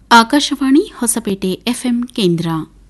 Akashvani Hosapete FM ಕೇಂದ್ರ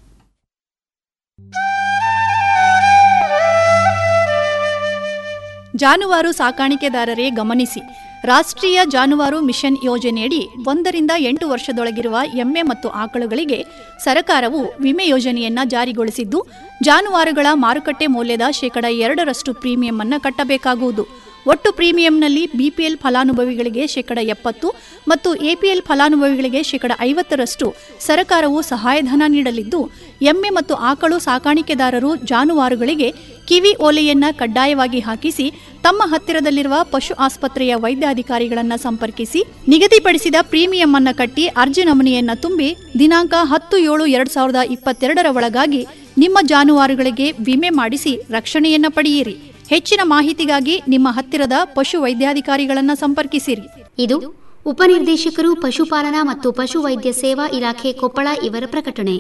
ಜಾನುವಾರು ಸಾಕಾಣಿಕೆದಾರರೇ ಗಮನಿಸಿ ರಾಷ್ಟ್ರೀಯ ಜಾನುವಾರು ಮಿಷನ್ ಯೋಜನೆಯಡಿ ಒಂದರಿಂದ ಎಂಟು ವರ್ಷದೊಳಗಿರುವ ಎಮ್ಮೆ ಮತ್ತು ಆಕಳುಗಳಿಗೆ ಸರ್ಕಾರವು ವಿಮೆ ಯೋಜನೆಯನ್ನ ಜಾರಿಗೊಳಿಸಿದ್ದು ಜಾನುವಾರುಗಳ ಮಾರುಕಟ್ಟೆ ಮೌಲ್ಯದ ಶೇಕಡ ಎರಡರಷ್ಟು ಪ್ರೀಮಿಯಂ ಅನ್ನು ಕಟ್ಟಬೇಕಾಗುವುದು ಒಟ್ಟು ಪ್ರೀಮಿಯಂನಲ್ಲಿ ಬಿಪಿಎಲ್ ಫಲಾನುಭವಿಗಳಿಗೆ ಶೇಕಡ ಎಪ್ಪತ್ತು ಮತ್ತು ಎಪಿಎಲ್ ಫಲಾನುಭವಿಗಳಿಗೆ ಶೇಕಡ ಐವತ್ತರಷ್ಟು ಸರ್ಕಾರವು ಸಹಾಯಧನ ನೀಡಲಿದ್ದು ಎಮ್ಮೆ ಮತ್ತು ಆಕಳು ಸಾಕಾಣಿಕೆದಾರರು ಜಾನುವಾರುಗಳಿಗೆ ಕಿವಿ ಓಲೆಯನ್ನ ಕಡ್ಡಾಯವಾಗಿ ಹಾಕಿಸಿ ತಮ್ಮ ಹತ್ತಿರದಲ್ಲಿರುವ ಪಶು ಆಸ್ಪತ್ರೆಯ ವೈದ್ಯಾಧಿಕಾರಿಗಳನ್ನು ಸಂಪರ್ಕಿಸಿ ನಿಗದಿಪಡಿಸಿದ ಪ್ರೀಮಿಯಂ ಅನ್ನ ಕಟ್ಟಿ ಅರ್ಜಿ ನಮೂನೆಯನ್ನ ತುಂಬಿ ದಿನಾಂಕ ಹತ್ತು ಏಳು ಎರಡ್ ಸಾವಿರದ ಇಪ್ಪತ್ತೆರಡರ ಒಳಗಾಗಿ ನಿಮ್ಮ ಜಾನುವಾರುಗಳಿಗೆ ವಿಮೆ ಮಾಡಿಸಿ ರಕ್ಷಣೆಯನ್ನ ಪಡೆಯಿರಿ ಹೆಚ್ಚಿನ ಮಾಹಿತಿಗಾಗಿ ನಿಮ್ಮ ಹತ್ತಿರದ ಪಶು ವೈದ್ಯಾಧಿಕಾರಿಗಳನ್ನು ಸಂಪರ್ಕಿಸಿರಿ ಇದು ಉಪನಿರ್ದೇಶಕರು ಪಶುಪಾಲನಾ ಮತ್ತು ಪಶುವೈದ್ಯ ಸೇವಾ ಇಲಾಖೆ ಕೊಪ್ಪಳ ಇವರ ಪ್ರಕಟಣೆ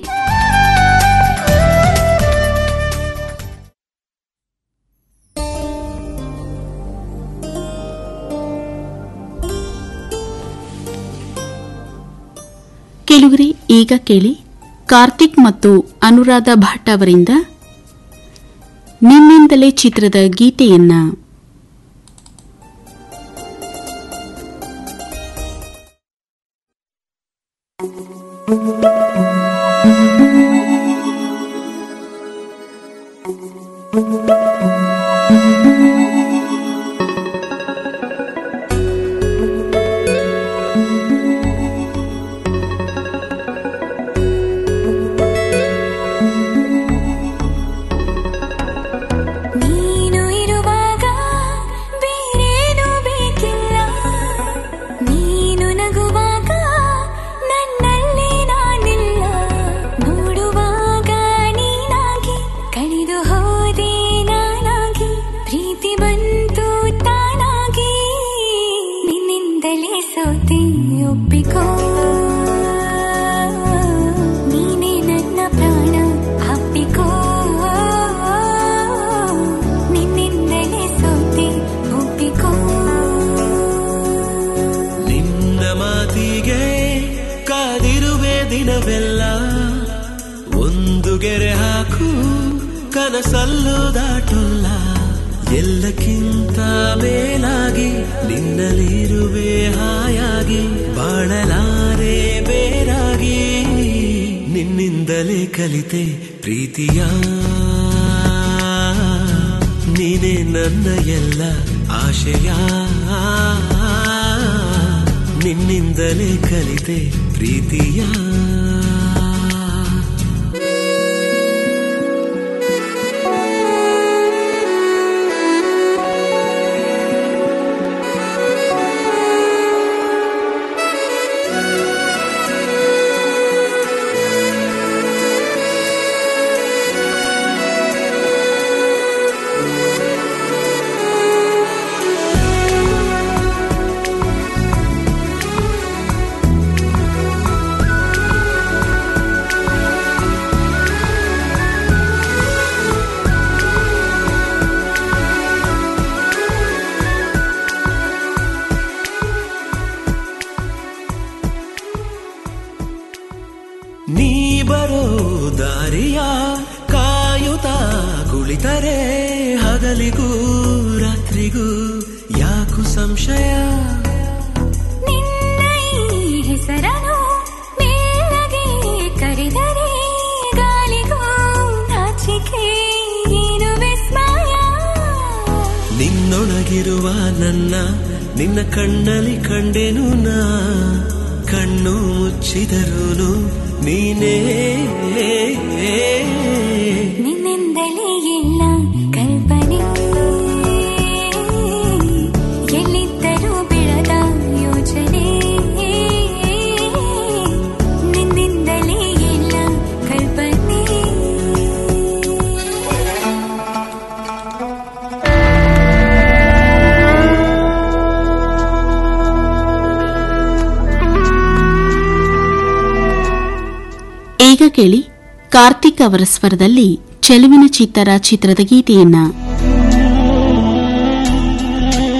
ಕೆಲವರೇ ಈಗ ಕೇಳಿ ಕಾರ್ತಿಕ್ ಮತ್ತು ಅನುರಾಧ ಭಟ್ ಅವರಿಂದ ನಿನ್ನಿಂದಲೇ ಚಿತ್ರದ ಗೀತೆಯನ್ನ ನೀನು ಇರುವಾಗ ಬೇರೇನು ಬೇಕಿಲ್ಲ ನೀನು ನಗುವಾಗ ನನ್ನಲ್ಲಿ ನಾನಿಲ್ಲ ನೋಡುವಾಗ ನೀನಾಗಿ ಕಳೆದು ಹೋದೆ ನಾನಾಗಿ ಪ್ರೀತಿ ಬಂತು ತಾನಾಗಿ ನಿನ್ನಿಂದಲೇ ಸೋತೆ ಒಪ್ಪಿಕೋ ನೀನೇ ನನ್ನ ಪ್ರಾಣ ಅಪ್ಪಿಕೋ ನಿನ್ನಿಂದಲೇ ಸೋತೆ ಒಪ್ಪಿಕೋ ನಿನ್ನ ಮಾತಿಗೆ ಕಾದಿರುವೆ ದಿನವೆಲ್ಲ ಒಂದು ಗೆರೆ ಹಾಕು ಕನಸಲ್ಲೂ ದಾಟುಲ್ಲ ಎಲ್ಲಕ್ಕಿಂತ ಮೇಲಾಗಿ ನಿನ್ನಲಿರುವೆ ಹಾಯಾಗಿ ಬಾಳಲಾರೆ ಬೇರಾಗಿ ನಿನ್ನಿಂದಲೇ ಕಲಿತೆ ಪ್ರೀತಿಯ ನೀನೇ ನನ್ನ ಎಲ್ಲ ಆಶಯ ನಿನ್ನಿಂದಲೇ ಕಲಿತೆ ಪ್ರೀತಿಯ ನೀ ಬರೋ ದಾರಿಯ ಕಾಯುತ್ತಾ ಕುಳಿತರೆ ಹಗಲಿಗೂ ರಾತ್ರಿಗೂ ಯಾಕು ಸಂಶಯ ನಿನ್ನ ಈ ಹೆಸರನು ಮೇಲಗೆ ಕರೆದರೆ ಗಾಳಿಗೂ ನಾಚಿಕೆ ಏನು ವಿಸ್ಮಯ ನಿನ್ನೊಳಗಿರುವ ನನ್ನ ನಿನ್ನ ಕಣ್ಣಲ್ಲಿ ಕಂಡೆನು ನಾ ಕಣ್ಣು ಮುಚ್ಚಿದರೂನು ನೀನೇ ನಿನ್ನಿಂದಲೇ ಎಲ್ಲ ಕಲ್ಪನೆ ಎಲ್ಲಿದ್ದರೂ ಬೆಳೆದ ಯೋಚನೆ ನಿನ್ನಿಂದಲೇ ಎಲ್ಲ ಕಲ್ಪನೆ ಈಗ ಕೇಳಿ ಕಾರ್ತಿಕ್ ಅವರ ಸ್ವರದಲ್ಲಿ ಚೆಲುವಿನ ಚಿತ್ತರ ಚಿತ್ರದ ಗೀತೆಯನ್ನ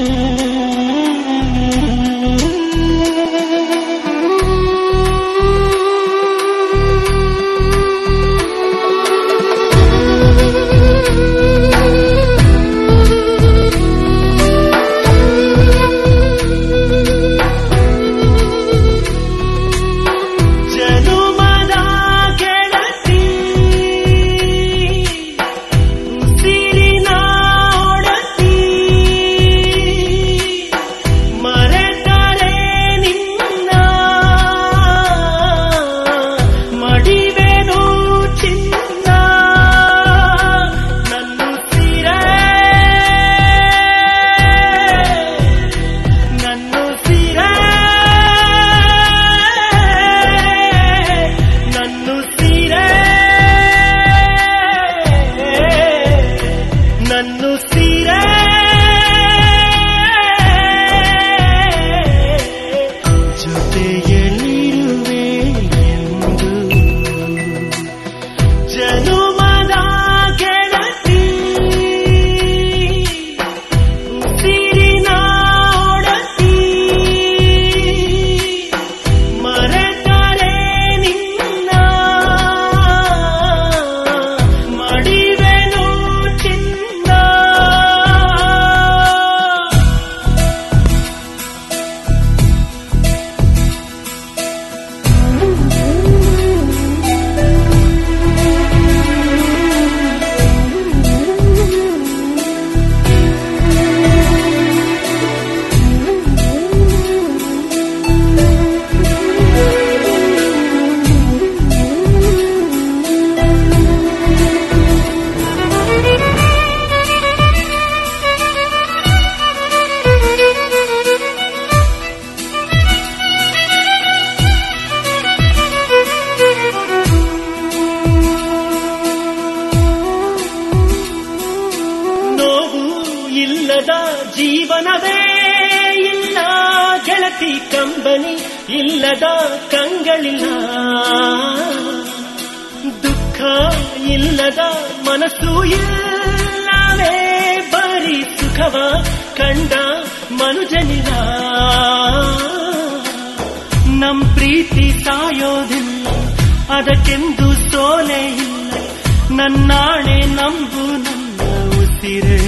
ಆ ಪ್ರೀತಿ ಕಂಬನಿ ಇಲ್ಲದ ಕಂಗಳಿಲ್ಲ ದುಃಖ ಇಲ್ಲದ ಮನಸ್ಸು ಇಲ್ಲವೇ ಬರೀ ಸುಖವ ಕಂಡ ಮನುಜನಿಲ್ಲ ನಮ್ ಪ್ರೀತಿ ಸಾಯೋದಿಲ್ಲ ಅದಕ್ಕೆಂದು ಸೋಲೆ ಇಲ್ಲ ನನ್ನಾಣೆ ನಂಬು ನನ್ನ ಉಸಿರೇ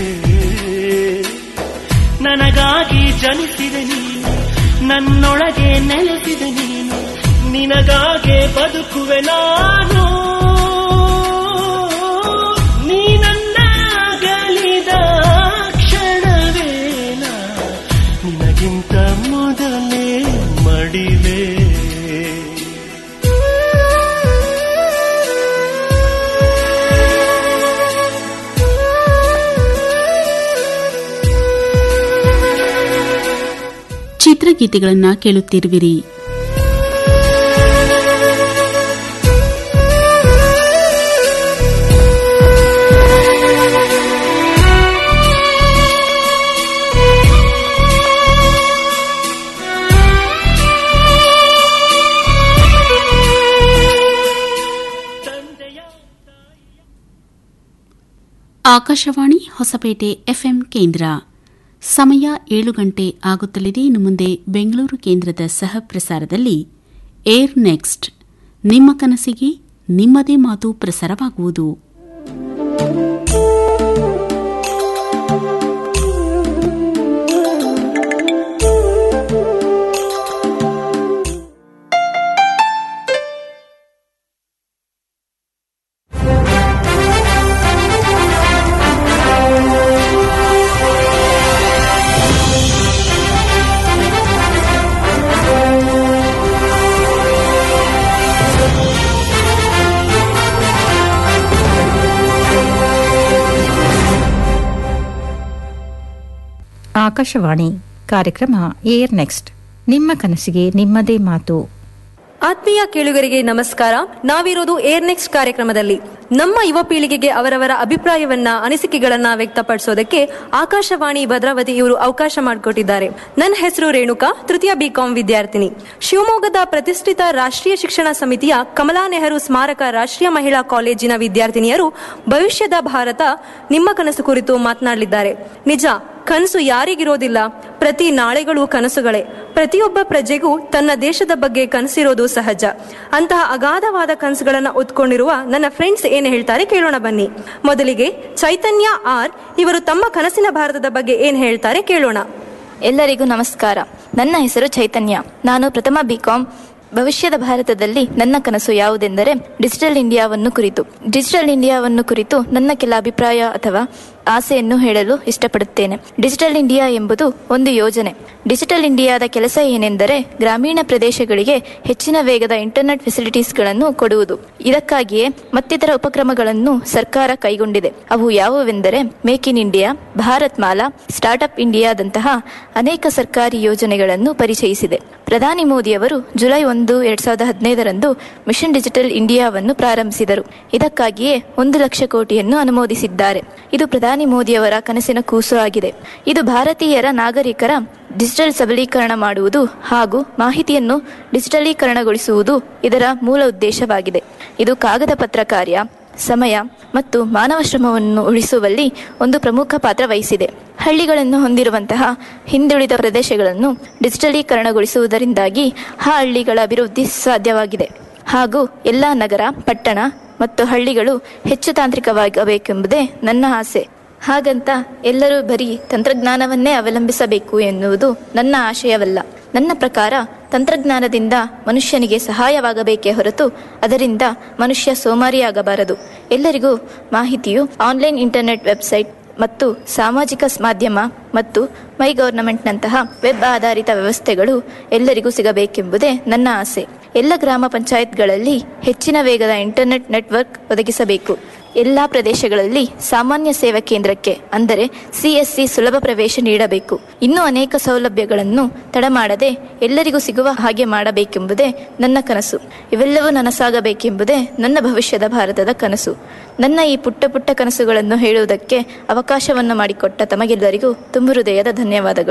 ನನಗಾಗಿ ಜನಿಸಿದೆ ನೀನು ನನ್ನೊಳಗೆ ನೆಲೆಸಿದೆ ನೀನು ನಿನಗಾಗೆ ಬದುಕುವೆ ನಾನು ನೀ ನನ್ನ ಅಗಲಿದ ಕ್ಷಣವೇನ ನಿನಗಿಂತ ಮೊದಲೇ ಮಡಿವೆ ಚಿತ್ರಗೀತೆಗಳನ್ನ ಕೇಳುತ್ತಿರುವಿರಿ ಆಕಾಶವಾಣಿ ಹೊಸಪೇಟೆ ಎಫ್ಎಂ ಕೇಂದ್ರ ಸಮಯ ಏಳು ಗಂಟೆ ಆಗುತ್ತಲಿದೆ ಇನ್ನು ಮುಂದೆ ಬೆಂಗಳೂರು ಕೇಂದ್ರದ ಸಹ ಪ್ರಸಾರದಲ್ಲಿ ಏರ್ ನೆಕ್ಸ್ಟ್ ನಿಮ್ಮ ಕನಸಿಗೆ ನಿಮ್ಮದೇ ಮಾತು ಪ್ರಸಾರವಾಗುವುದು ಆಕಾಶವಾಣಿ ಕಾರ್ಯಕ್ರಮ ಏರ್ ನೆಕ್ಸ್ಟ್ ನಿಮ್ಮ ಕನಸಿಗೆ ನಿಮ್ಮದೇ ಮಾತು ಆತ್ಮೀಯ ಕೇಳುಗರಿಗೆ ನಮಸ್ಕಾರ ನಾವಿರೋದು ಏರ್ ನೆಕ್ಸ್ಟ್ ಕಾರ್ಯಕ್ರಮದಲ್ಲಿ ನಮ್ಮ ಯುವ ಪೀಳಿಗೆಗೆ ಅವರವರ ಅಭಿಪ್ರಾಯವನ್ನ ಅನಿಸಿಕೆಗಳನ್ನ ವ್ಯಕ್ತಪಡಿಸೋದಕ್ಕೆ ಆಕಾಶವಾಣಿ ಭದ್ರಾವತಿ ಇವರು ಅವಕಾಶ ಮಾಡಿಕೊಟ್ಟಿದ್ದಾರೆ ನನ್ನ ಹೆಸರು ರೇಣುಕಾ ತೃತೀಯ ಬಿಕಾಂ ವಿದ್ಯಾರ್ಥಿನಿ ಶಿವಮೊಗ್ಗದ ಪ್ರತಿಷ್ಠಿತ ರಾಷ್ಟ್ರೀಯ ಶಿಕ್ಷಣ ಸಮಿತಿಯ ಕಮಲಾ ನೆಹರು ಸ್ಮಾರಕ ರಾಷ್ಟ್ರೀಯ ಮಹಿಳಾ ಕಾಲೇಜಿನ ವಿದ್ಯಾರ್ಥಿನಿಯರು ಭವಿಷ್ಯದ ಭಾರತ ನಿಮ್ಮ ಕನಸು ಕುರಿತು ಮಾತನಾಡಲಿದ್ದಾರೆ ನಿಜ ಕನಸು ಯಾರಿಗಿರೋದಿಲ್ಲ ಪ್ರತಿ ನಾಳೆಗಳು ಕನಸುಗಳೇ ಪ್ರತಿಯೊಬ್ಬ ಪ್ರಜೆಗೂ ತನ್ನ ದೇಶದ ಬಗ್ಗೆ ಕನಸಿರೋದು ಸಹಜ ಅಂತಹ ಅಗಾಧವಾದ ಕನಸುಗಳನ್ನ ಹೊತ್ಕೊಂಡಿರುವ ನನ್ನ ಫ್ರೆಂಡ್ಸ್ ಏನ್ ಹೇಳ್ತಾರೆ ಕೇಳೋಣ ಬನ್ನಿ ಮೊದಲಿಗೆ ಚೈತನ್ಯ ಆರ್ ಇವರು ತಮ್ಮ ಕನಸಿನ ಭಾರತದ ಬಗ್ಗೆ ಏನ್ ಹೇಳ್ತಾರೆ ಕೇಳೋಣ ಎಲ್ಲರಿಗೂ ನಮಸ್ಕಾರ ನನ್ನ ಹೆಸರು ಚೈತನ್ಯ ನಾನು ಪ್ರಥಮ ಬಿಕಾಂ ಭವಿಷ್ಯದ ಭಾರತದಲ್ಲಿ ನನ್ನ ಕನಸು ಯಾವುದೆಂದರೆ ಡಿಜಿಟಲ್ ಇಂಡಿಯಾವನ್ನು ಕುರಿತು ಡಿಜಿಟಲ್ ಇಂಡಿಯಾವನ್ನು ಕುರಿತು ನನ್ನ ಕೆಲ ಅಭಿಪ್ರಾಯ ಅಥವಾ ಆಸೆಯನ್ನು ಹೇಳಲು ಇಷ್ಟಪಡುತ್ತೇನೆ ಡಿಜಿಟಲ್ ಇಂಡಿಯಾ ಎಂಬುದು ಒಂದು ಯೋಜನೆ ಡಿಜಿಟಲ್ ಇಂಡಿಯಾದ ಕೆಲಸ ಏನೆಂದರೆ ಗ್ರಾಮೀಣ ಪ್ರದೇಶಗಳಿಗೆ ಹೆಚ್ಚಿನ ವೇಗದ ಇಂಟರ್ನೆಟ್ ಫೆಸಿಲಿಟೀಸ್ಗಳನ್ನು ಕೊಡುವುದು ಇದಕ್ಕಾಗಿಯೇ ಮತ್ತಿತರ ಉಪಕ್ರಮಗಳನ್ನು ಸರ್ಕಾರ ಕೈಗೊಂಡಿದೆ ಅವು ಯಾವುವೆಂದರೆ make in India Bharat Mala startup ಇಂಡಿಯಾದಂತಹ ಅನೇಕ ಸರ್ಕಾರಿ ಯೋಜನೆಗಳನ್ನು ಪರಿಚಯಿಸಿದೆ ಪ್ರಧಾನಿ ಮೋದಿಯವರು ಜುಲೈ ಒಂದು ಎರಡ್ ಸಾವಿರದ ಹದಿನೈದರಂದು ಮಿಷನ್ ಡಿಜಿಟಲ್ ಇಂಡಿಯಾವನ್ನು ಪ್ರಾರಂಭಿಸಿದರು ಇದಕ್ಕಾಗಿಯೇ ಒಂದು ಲಕ್ಷ ಕೋಟಿಯನ್ನು ಅನುಮೋದಿಸಿದ್ದಾರೆ ಇದು ಪ್ರಧಾನಿ ಮೋದಿಯವರ ಕನಸಿನ ಕೂಸು ಆಗಿದೆ ಇದು ಭಾರತೀಯರ ನಾಗರಿಕರ ಡಿಜಿಟಲ್ ಸಬಲೀಕರಣ ಮಾಡುವುದು ಹಾಗೂ ಮಾಹಿತಿಯನ್ನು ಡಿಜಿಟಲೀಕರಣಗೊಳಿಸುವುದು ಇದರ ಮೂಲ ಉದ್ದೇಶವಾಗಿದೆ ಇದು ಕಾಗದ ಪತ್ರ ಕಾರ್ಯ ಸಮಯ ಮತ್ತು ಮಾನವ ಶ್ರಮವನ್ನು ಉಳಿಸುವಲ್ಲಿ ಒಂದು ಪ್ರಮುಖ ಪಾತ್ರ ವಹಿಸಿದೆ ಹಳ್ಳಿಗಳನ್ನು ಹೊಂದಿರುವಂತಹ ಹಿಂದುಳಿದ ಪ್ರದೇಶಗಳನ್ನು ಡಿಜಿಟಲೀಕರಣಗೊಳಿಸುವುದರಿಂದಾಗಿ ಆ ಹಳ್ಳಿಗಳ ಅಭಿವೃದ್ಧಿ ಸಾಧ್ಯವಾಗಿದೆ ಹಾಗೂ ಎಲ್ಲ ನಗರ ಪಟ್ಟಣ ಮತ್ತು ಹಳ್ಳಿಗಳು ಹೆಚ್ಚು ತಾಂತ್ರಿಕವಾಗಬೇಕೆಂಬುದೇ ನನ್ನ ಆಸೆ ಹಾಗಂತ ಎಲ್ಲರೂ ಬರೀ ತಂತ್ರಜ್ಞಾನವನ್ನೇ ಅವಲಂಬಿಸಬೇಕು ಎನ್ನುವುದು ನನ್ನ ಆಶಯವಲ್ಲ ನನ್ನ ಪ್ರಕಾರ ತಂತ್ರಜ್ಞಾನದಿಂದ ಮನುಷ್ಯನಿಗೆ ಸಹಾಯವಾಗಬೇಕೇ ಹೊರತು ಅದರಿಂದ ಮನುಷ್ಯ ಸೋಮಾರಿಯಾಗಬಾರದು ಎಲ್ಲರಿಗೂ ಮಾಹಿತಿಯು ಆನ್ಲೈನ್ ಇಂಟರ್ನೆಟ್ ವೆಬ್ಸೈಟ್ ಮತ್ತು ಸಾಮಾಜಿಕ ಮಾಧ್ಯಮ ಮತ್ತು ಮೈ ಗವರ್ನಮೆಂಟ್ನಂತಹ ವೆಬ್ ಆಧಾರಿತ ವ್ಯವಸ್ಥೆಗಳು ಎಲ್ಲರಿಗೂ ಸಿಗಬೇಕೆಂಬುದೇ ನನ್ನ ಆಸೆ ಎಲ್ಲ ಗ್ರಾಮ ಪಂಚಾಯತ್ಗಳಲ್ಲಿ ಹೆಚ್ಚಿನ ವೇಗದ ಇಂಟರ್ನೆಟ್ ನೆಟ್ವರ್ಕ್ ಒದಗಿಸಬೇಕು ಎಲ್ಲ ಪ್ರದೇಶಗಳಲ್ಲಿ ಸಾಮಾನ್ಯ ಸೇವಾ ಕೇಂದ್ರಕ್ಕೆ ಅಂದರೆ ಸಿಎಸ್ಸಿ ಸುಲಭ ಪ್ರವೇಶ ನೀಡಬೇಕು ಇನ್ನೂ ಅನೇಕ ಸೌಲಭ್ಯಗಳನ್ನು ತಡಮಾಡದೆ ಎಲ್ಲರಿಗೂ ಸಿಗುವ ಹಾಗೆ ಮಾಡಬೇಕೆಂಬುದೇ ನನ್ನ ಕನಸು ಇವೆಲ್ಲವೂ ನನಸಾಗಬೇಕೆಂಬುದೇ ನನ್ನ ಭವಿಷ್ಯದ ಭಾರತದ ಕನಸು ನನ್ನ ಈ ಪುಟ್ಟ ಪುಟ್ಟ ಕನಸುಗಳನ್ನು ಹೇಳುವುದಕ್ಕೆ ಅವಕಾಶವನ್ನು ಮಾಡಿಕೊಟ್ಟ ತಮಗೆಲ್ಲರಿಗೂ ತುಂಬು ಹೃದಯದ ಧನ್ಯವಾದಗಳು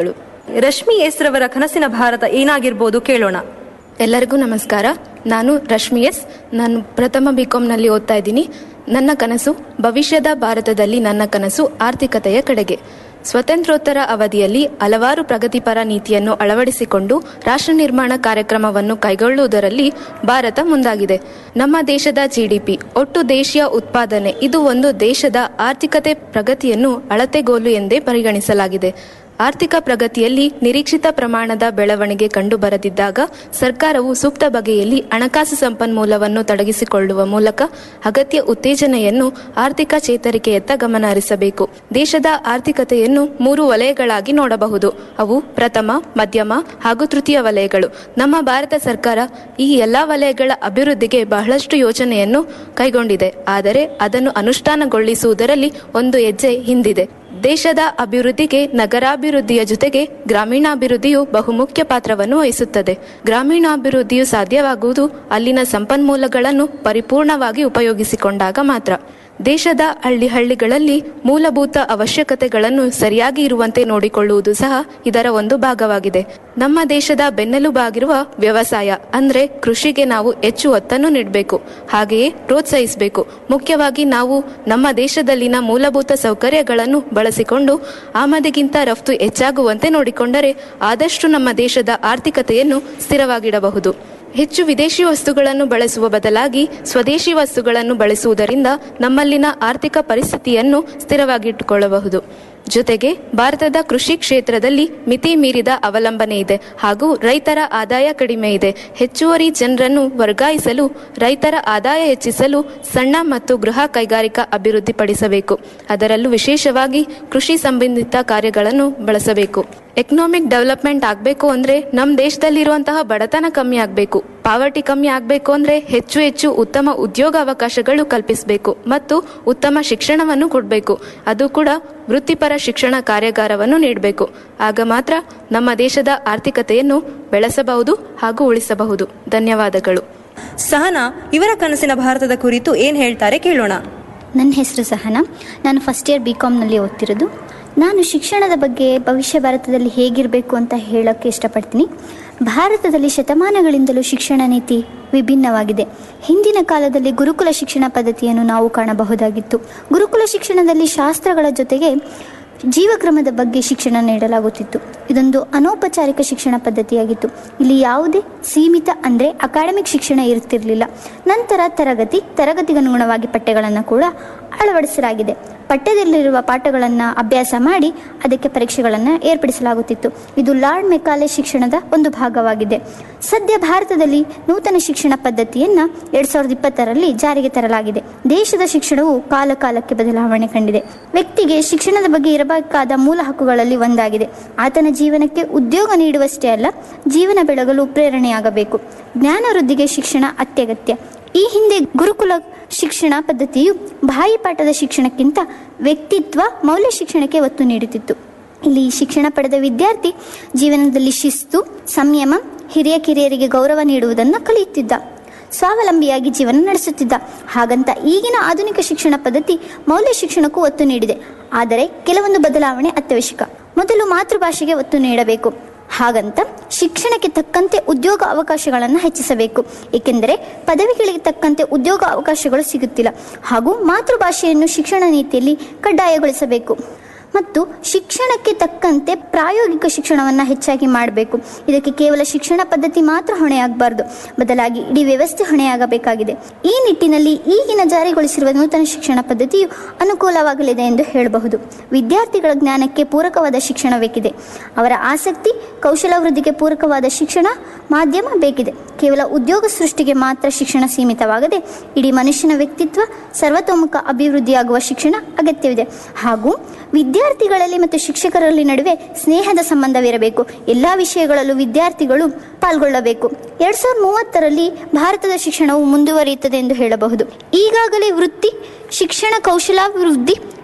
ರಶ್ಮಿ ಎಸ್ ರವರ ಕನಸಿನ ಭಾರತ ಏನಾಗಿರ್ಬೋದು ಕೇಳೋಣ ಎಲ್ಲರಿಗೂ ನಮಸ್ಕಾರ ನಾನು ರಶ್ಮಿ ಎಸ್ ನಾನು ಪ್ರಥಮ ಬಿಕಾಂನಲ್ಲಿ ಓದ್ತಾ ಇದ್ದೀನಿ ನನ್ನ ಕನಸು ಭವಿಷ್ಯದ ಭಾರತದಲ್ಲಿ ನನ್ನ ಕನಸು ಆರ್ಥಿಕತೆಯ ಕಡೆಗೆ ಸ್ವತಂತ್ರೋತ್ತರ ಅವಧಿಯಲ್ಲಿ ಹಲವಾರು ಪ್ರಗತಿಪರ ನೀತಿಯನ್ನು ಅಳವಡಿಸಿಕೊಂಡು ರಾಷ್ಟ್ರ ನಿರ್ಮಾಣ ಕಾರ್ಯಕ್ರಮವನ್ನು ಕೈಗೊಳ್ಳುವುದರಲ್ಲಿ ಭಾರತ ಮುಂದಾಗಿದೆ ನಮ್ಮ ದೇಶದ ಜಿಡಿಪಿ ಒಟ್ಟು ದೇಶೀಯ ಉತ್ಪಾದನೆ ಇದು ಒಂದು ದೇಶದ ಆರ್ಥಿಕತೆ ಪ್ರಗತಿಯನ್ನು ಅಳತೆಗೋಲು ಎಂದೇ ಪರಿಗಣಿಸಲಾಗಿದೆ ಆರ್ಥಿಕ ಪ್ರಗತಿಯಲ್ಲಿ ನಿರೀಕ್ಷಿತ ಪ್ರಮಾಣದ ಬೆಳವಣಿಗೆ ಕಂಡುಬರದಿದ್ದಾಗ ಸರ್ಕಾರವು ಸೂಕ್ತ ಬಗೆಯಲ್ಲಿ ಹಣಕಾಸು ಸಂಪನ್ಮೂಲವನ್ನು ತೊಡಗಿಸಿಕೊಳ್ಳುವ ಮೂಲಕ ಅಗತ್ಯ ಉತ್ತೇಜನೆಯನ್ನು ಆರ್ಥಿಕ ಚೇತರಿಕೆಯತ್ತ ಗಮನ ಹರಿಸಬೇಕು ದೇಶದ ಆರ್ಥಿಕತೆಯನ್ನು ಮೂರು ವಲಯಗಳಾಗಿ ನೋಡಬಹುದು ಅವು ಪ್ರಥಮ ಮಧ್ಯಮ ಹಾಗೂ ತೃತೀಯ ವಲಯಗಳು ನಮ್ಮ ಭಾರತ ಸರ್ಕಾರ ಈ ಎಲ್ಲಾ ವಲಯಗಳ ಅಭಿವೃದ್ಧಿಗೆ ಬಹಳಷ್ಟು ಯೋಜನೆಯನ್ನು ಕೈಗೊಂಡಿದೆ ಆದರೆ ಅದನ್ನು ಅನುಷ್ಠಾನಗೊಳಿಸುವುದರಲ್ಲಿ ಒಂದು ಹೆಜ್ಜೆ ಹಿಂದಿದೆ ದೇಶದ ಅಭಿವೃದ್ಧಿಗೆ ನಗರಾಭಿವೃದ್ಧಿಯ ಜೊತೆಗೆ ಗ್ರಾಮೀಣಾಭಿವೃದ್ಧಿಯು ಬಹುಮುಖ್ಯ ಪಾತ್ರವನ್ನು ವಹಿಸುತ್ತದೆ ಗ್ರಾಮೀಣಾಭಿವೃದ್ಧಿಯು ಸಾಧ್ಯವಾಗುವುದು ಅಲ್ಲಿನ ಸಂಪನ್ಮೂಲಗಳನ್ನು ಪರಿಪೂರ್ಣವಾಗಿ ಉಪಯೋಗಿಸಿಕೊಂಡಾಗ ಮಾತ್ರ ದೇಶದ ಹಳ್ಳಿ ಹಳ್ಳಿಗಳಲ್ಲಿ ಮೂಲಭೂತ ಅವಶ್ಯಕತೆಗಳನ್ನು ಸರಿಯಾಗಿ ಇರುವಂತೆ ನೋಡಿಕೊಳ್ಳುವುದು ಸಹ ಇದರ ಒಂದು ಭಾಗವಾಗಿದೆ ನಮ್ಮ ದೇಶದ ಬೆನ್ನೆಲುಬಾಗಿರುವ ವ್ಯವಸಾಯ ಅಂದ್ರೆ ಕೃಷಿಗೆ ನಾವು ಹೆಚ್ಚು ಒತ್ತನ್ನು ನೀಡಬೇಕು ಹಾಗೆಯೇ ಪ್ರೋತ್ಸಾಹಿಸಬೇಕು ಮುಖ್ಯವಾಗಿ ನಾವು ನಮ್ಮ ದೇಶದಲ್ಲಿನ ಮೂಲಭೂತ ಸೌಕರ್ಯಗಳನ್ನು ಬಳಸಿಕೊಂಡು ಆಮದಿಗಿಂತ ರಫ್ತು ಹೆಚ್ಚಾಗುವಂತೆ ನೋಡಿಕೊಂಡರೆ ಆದಷ್ಟು ನಮ್ಮ ದೇಶದ ಆರ್ಥಿಕತೆಯನ್ನು ಸ್ಥಿರವಾಗಿಡಬಹುದು ಹೆಚ್ಚು ವಿದೇಶಿ ವಸ್ತುಗಳನ್ನು ಬಳಸುವ ಬದಲಾಗಿ ಸ್ವದೇಶಿ ವಸ್ತುಗಳನ್ನು ಬಳಸುವುದರಿಂದ ನಮ್ಮಲ್ಲಿನ ಆರ್ಥಿಕ ಪರಿಸ್ಥಿತಿಯನ್ನು ಸ್ಥಿರವಾಗಿಟ್ಟುಕೊಳ್ಳಬಹುದು ಜೊತೆಗೆ ಭಾರತದ ಕೃಷಿ ಕ್ಷೇತ್ರದಲ್ಲಿ ಮಿತಿ ಮೀರಿದ ಅವಲಂಬನೆ ಇದೆ ಹಾಗೂ ರೈತರ ಆದಾಯ ಕಡಿಮೆ ಇದೆ ಹೆಚ್ಚುವರಿ ಜನರನ್ನು ವರ್ಗಾಯಿಸಲು ರೈತರ ಆದಾಯ ಹೆಚ್ಚಿಸಲು ಸಣ್ಣ ಮತ್ತು ಗೃಹ ಕೈಗಾರಿಕಾ ಅಭಿವೃದ್ಧಿಪಡಿಸಬೇಕು ಅದರಲ್ಲೂ ವಿಶೇಷವಾಗಿ ಕೃಷಿ ಸಂಬಂಧಿತ ಕಾರ್ಯಗಳನ್ನು ಬಳಸಬೇಕು ಎಕನಾಮಿಕ್ ಡೆವಲಪ್ಮೆಂಟ್ ಆಗಬೇಕು ಅಂದ್ರೆ ನಮ್ಮ ದೇಶದಲ್ಲಿರುವಂತಹ ಬಡತನ ಕಮ್ಮಿ ಆಗಬೇಕು ಪಾವರ್ಟಿ ಕಮ್ಮಿ ಆಗಬೇಕು ಅಂದ್ರೆ ಹೆಚ್ಚು ಹೆಚ್ಚು ಉತ್ತಮ ಉದ್ಯೋಗ ಅವಕಾಶಗಳು ಕಲ್ಪಿಸಬೇಕು ಮತ್ತು ಉತ್ತಮ ಶಿಕ್ಷಣವನ್ನು ಕೊಡಬೇಕು ಅದು ಕೂಡ ವೃತ್ತಿಪರ ಶಿಕ್ಷಣ ಕಾರ್ಯಾಗಾರವನ್ನು ನೀಡಬೇಕು ಆಗ ಮಾತ್ರ ನಮ್ಮ ದೇಶದ ಆರ್ಥಿಕತೆಯನ್ನು ಬೆಳೆಸಬಹುದು ಹಾಗೂ ಉಳಿಸಬಹುದು ಧನ್ಯವಾದಗಳು ಸಹನಾ ಇವರ ಕನಸಿನ ಭಾರತದ ಕುರಿತು ಏನ್ ಹೇಳ್ತಾರೆ ಕೇಳೋಣ ನನ್ನ ಹೆಸರು ಸಹನಾ ನಾನು ಫಸ್ಟ್ ಇಯರ್ ಬಿ ಕಾಮ್ನಲ್ಲಿ ಓದ್ತಿರೋದು ನಾನು ಶಿಕ್ಷಣದ ಬಗ್ಗೆ ಭವಿಷ್ಯ ಭಾರತದಲ್ಲಿ ಹೇಗಿರಬೇಕು ಅಂತ ಹೇಳೋಕ್ಕೆ ಇಷ್ಟಪಡ್ತೀನಿ ಭಾರತದಲ್ಲಿ ಶತಮಾನಗಳಿಂದಲೂ ಶಿಕ್ಷಣ ನೀತಿ ವಿಭಿನ್ನವಾಗಿದೆ ಹಿಂದಿನ ಕಾಲದಲ್ಲಿ ಗುರುಕುಲ ಶಿಕ್ಷಣ ಪದ್ಧತಿಯನ್ನು ನಾವು ಕಾಣಬಹುದಾಗಿತ್ತು ಗುರುಕುಲ ಶಿಕ್ಷಣದಲ್ಲಿ ಶಾಸ್ತ್ರಗಳ ಜೊತೆಗೆ ಜೀವಕ್ರಮದ ಬಗ್ಗೆ ಶಿಕ್ಷಣ ನೀಡಲಾಗುತ್ತಿತ್ತು ಇದೊಂದು ಅನೌಪಚಾರಿಕ ಶಿಕ್ಷಣ ಪದ್ಧತಿಯಾಗಿತ್ತು ಇಲ್ಲಿ ಯಾವುದೇ ಸೀಮಿತ ಅಂದರೆ ಅಕಾಡೆಮಿಕ್ ಶಿಕ್ಷಣ ಇರುತ್ತಿರಲಿಲ್ಲ ನಂತರ ತರಗತಿ ತರಗತಿಗನುಗುಣವಾಗಿ ಪಠ್ಯಗಳನ್ನು ಕೂಡ ಅಳವಡಿಸಲಾಗಿದೆ ಪಠ್ಯದಲ್ಲಿರುವ ಪಾಠಗಳನ್ನು ಅಭ್ಯಾಸ ಮಾಡಿ ಅದಕ್ಕೆ ಪರೀಕ್ಷೆಗಳನ್ನು ಏರ್ಪಡಿಸಲಾಗುತ್ತಿತ್ತು ಇದು ಲಾರ್ಡ್ ಮೆಕಾಲೆ ಶಿಕ್ಷಣದ ಒಂದು ಭಾಗವಾಗಿದೆ ಸದ್ಯ ಭಾರತದಲ್ಲಿ ನೂತನ ಶಿಕ್ಷಣ ಪದ್ಧತಿಯನ್ನು ಎರಡ್ ಸಾವಿರದ ಇಪ್ಪತ್ತರಲ್ಲಿ ಜಾರಿಗೆ ತರಲಾಗಿದೆ ದೇಶದ ಶಿಕ್ಷಣವು ಕಾಲ ಕಾಲಕ್ಕೆ ಬದಲಾವಣೆ ಕಂಡಿದೆ ವ್ಯಕ್ತಿಗೆ ಶಿಕ್ಷಣದ ಬಗ್ಗೆ ಇರಬೇಕಾದ ಮೂಲ ಹಕ್ಕುಗಳಲ್ಲಿ ಒಂದಾಗಿದೆ ಆತನ ಜೀವನಕ್ಕೆ ಉದ್ಯೋಗ ನೀಡುವಷ್ಟೇ ಅಲ್ಲ ಜೀವನ ಬೆಳಗಲು ಪ್ರೇರಣೆಯಾಗಬೇಕು ಜ್ಞಾನ ವೃದ್ಧಿಗೆ ಶಿಕ್ಷಣ ಅತ್ಯಗತ್ಯ ಈ ಹಿಂದೆ ಗುರುಕುಲ ಶಿಕ್ಷಣ ಪದ್ಧತಿಯು ಬಾಯಿಪಾಠದ ಶಿಕ್ಷಣಕ್ಕಿಂತ ವ್ಯಕ್ತಿತ್ವ ಮೌಲ್ಯ ಶಿಕ್ಷಣಕ್ಕೆ ಒತ್ತು ನೀಡುತ್ತಿತ್ತು ಇಲ್ಲಿ ಶಿಕ್ಷಣ ಪಡೆದ ವಿದ್ಯಾರ್ಥಿ ಜೀವನದಲ್ಲಿ ಶಿಸ್ತು ಸಂಯಮ ಹಿರಿಯ ಕಿರಿಯರಿಗೆ ಗೌರವ ನೀಡುವುದನ್ನು ಕಲಿಯುತ್ತಿದ್ದ ಸ್ವಾವಲಂಬಿಯಾಗಿ ಜೀವನ ನಡೆಸುತ್ತಿದ್ದ ಹಾಗಂತ ಈಗಿನ ಆಧುನಿಕ ಶಿಕ್ಷಣ ಪದ್ಧತಿ ಮೌಲ್ಯ ಶಿಕ್ಷಣಕ್ಕೂ ಒತ್ತು ನೀಡಿದೆ ಆದರೆ ಕೆಲವೊಂದು ಬದಲಾವಣೆ ಅತ್ಯವಶ್ಯಕ ಮೊದಲು ಮಾತೃಭಾಷೆಗೆ ಒತ್ತು ನೀಡಬೇಕು ಹಾಗಂತ ಶಿಕ್ಷಣಕ್ಕೆ ತಕ್ಕಂತೆ ಉದ್ಯೋಗ ಅವಕಾಶಗಳನ್ನು ಹೆಚ್ಚಿಸಬೇಕು ಏಕೆಂದರೆ ಪದವಿಗಳಿಗೆ ತಕ್ಕಂತೆ ಉದ್ಯೋಗ ಅವಕಾಶಗಳು ಸಿಗುತ್ತಿಲ್ಲ ಹಾಗೂ ಮಾತೃಭಾಷೆಯನ್ನು ಶಿಕ್ಷಣ ನೀತಿಯಲ್ಲಿ ಕಡ್ಡಾಯಗೊಳಿಸಬೇಕು ಮತ್ತು ಶಿಕ್ಷಣಕ್ಕೆ ತಕ್ಕಂತೆ ಪ್ರಾಯೋಗಿಕ ಶಿಕ್ಷಣವನ್ನು ಹೆಚ್ಚಾಗಿ ಮಾಡಬೇಕು ಇದಕ್ಕೆ ಕೇವಲ ಶಿಕ್ಷಣ ಪದ್ಧತಿ ಮಾತ್ರ ಹೊಣೆಯಾಗಬಾರ್ದು ಬದಲಾಗಿ ಇಡೀ ವ್ಯವಸ್ಥೆ ಹೊಣೆಯಾಗಬೇಕಾಗಿದೆ ಈ ನಿಟ್ಟಿನಲ್ಲಿ ಈಗಿನ ಜಾರಿಗೊಳಿಸಿರುವ ನೂತನ ಶಿಕ್ಷಣ ಪದ್ಧತಿಯು ಅನುಕೂಲವಾಗಲಿದೆ ಎಂದು ಹೇಳಬಹುದು ವಿದ್ಯಾರ್ಥಿಗಳ ಜ್ಞಾನಕ್ಕೆ ಪೂರಕವಾದ ಶಿಕ್ಷಣ ಬೇಕಿದೆ ಅವರ ಆಸಕ್ತಿ ಕೌಶಲಾಭಿವೃದ್ಧಿಗೆ ಪೂರಕವಾದ ಶಿಕ್ಷಣ ಮಾಧ್ಯಮ ಬೇಕಿದೆ ಕೇವಲ ಉದ್ಯೋಗ ಸೃಷ್ಟಿಗೆ ಮಾತ್ರ ಶಿಕ್ಷಣ ಸೀಮಿತವಾಗದೆ ಇಡೀ ಮನುಷ್ಯನ ವ್ಯಕ್ತಿತ್ವ ಸರ್ವತೋಮುಖ ಅಭಿವೃದ್ಧಿಯಾಗುವ ಶಿಕ್ಷಣ ಅಗತ್ಯವಿದೆ ಹಾಗೂ ವಿದ್ಯಾರ್ಥಿಗಳಲ್ಲಿ ಮತ್ತು ಶಿಕ್ಷಕರಲ್ಲಿ ನಡುವೆ ಸ್ನೇಹದ ಸಂಬಂಧವಿರಬೇಕು ಎಲ್ಲ ವಿಷಯಗಳಲ್ಲೂ ವಿದ್ಯಾರ್ಥಿಗಳು ಪಾಲ್ಗೊಳ್ಳಬೇಕು ಎರಡ್ ಸಾವಿರದ ಮೂವತ್ತರಲ್ಲಿ ಭಾರತದ ಶಿಕ್ಷಣವು ಮುಂದುವರಿಯುತ್ತದೆ ಎಂದು ಹೇಳಬಹುದು ಈಗಾಗಲೇ ವೃತ್ತಿ ಶಿಕ್ಷಣ ಕೌಶಲಾಭಿವೃದ್ಧಿ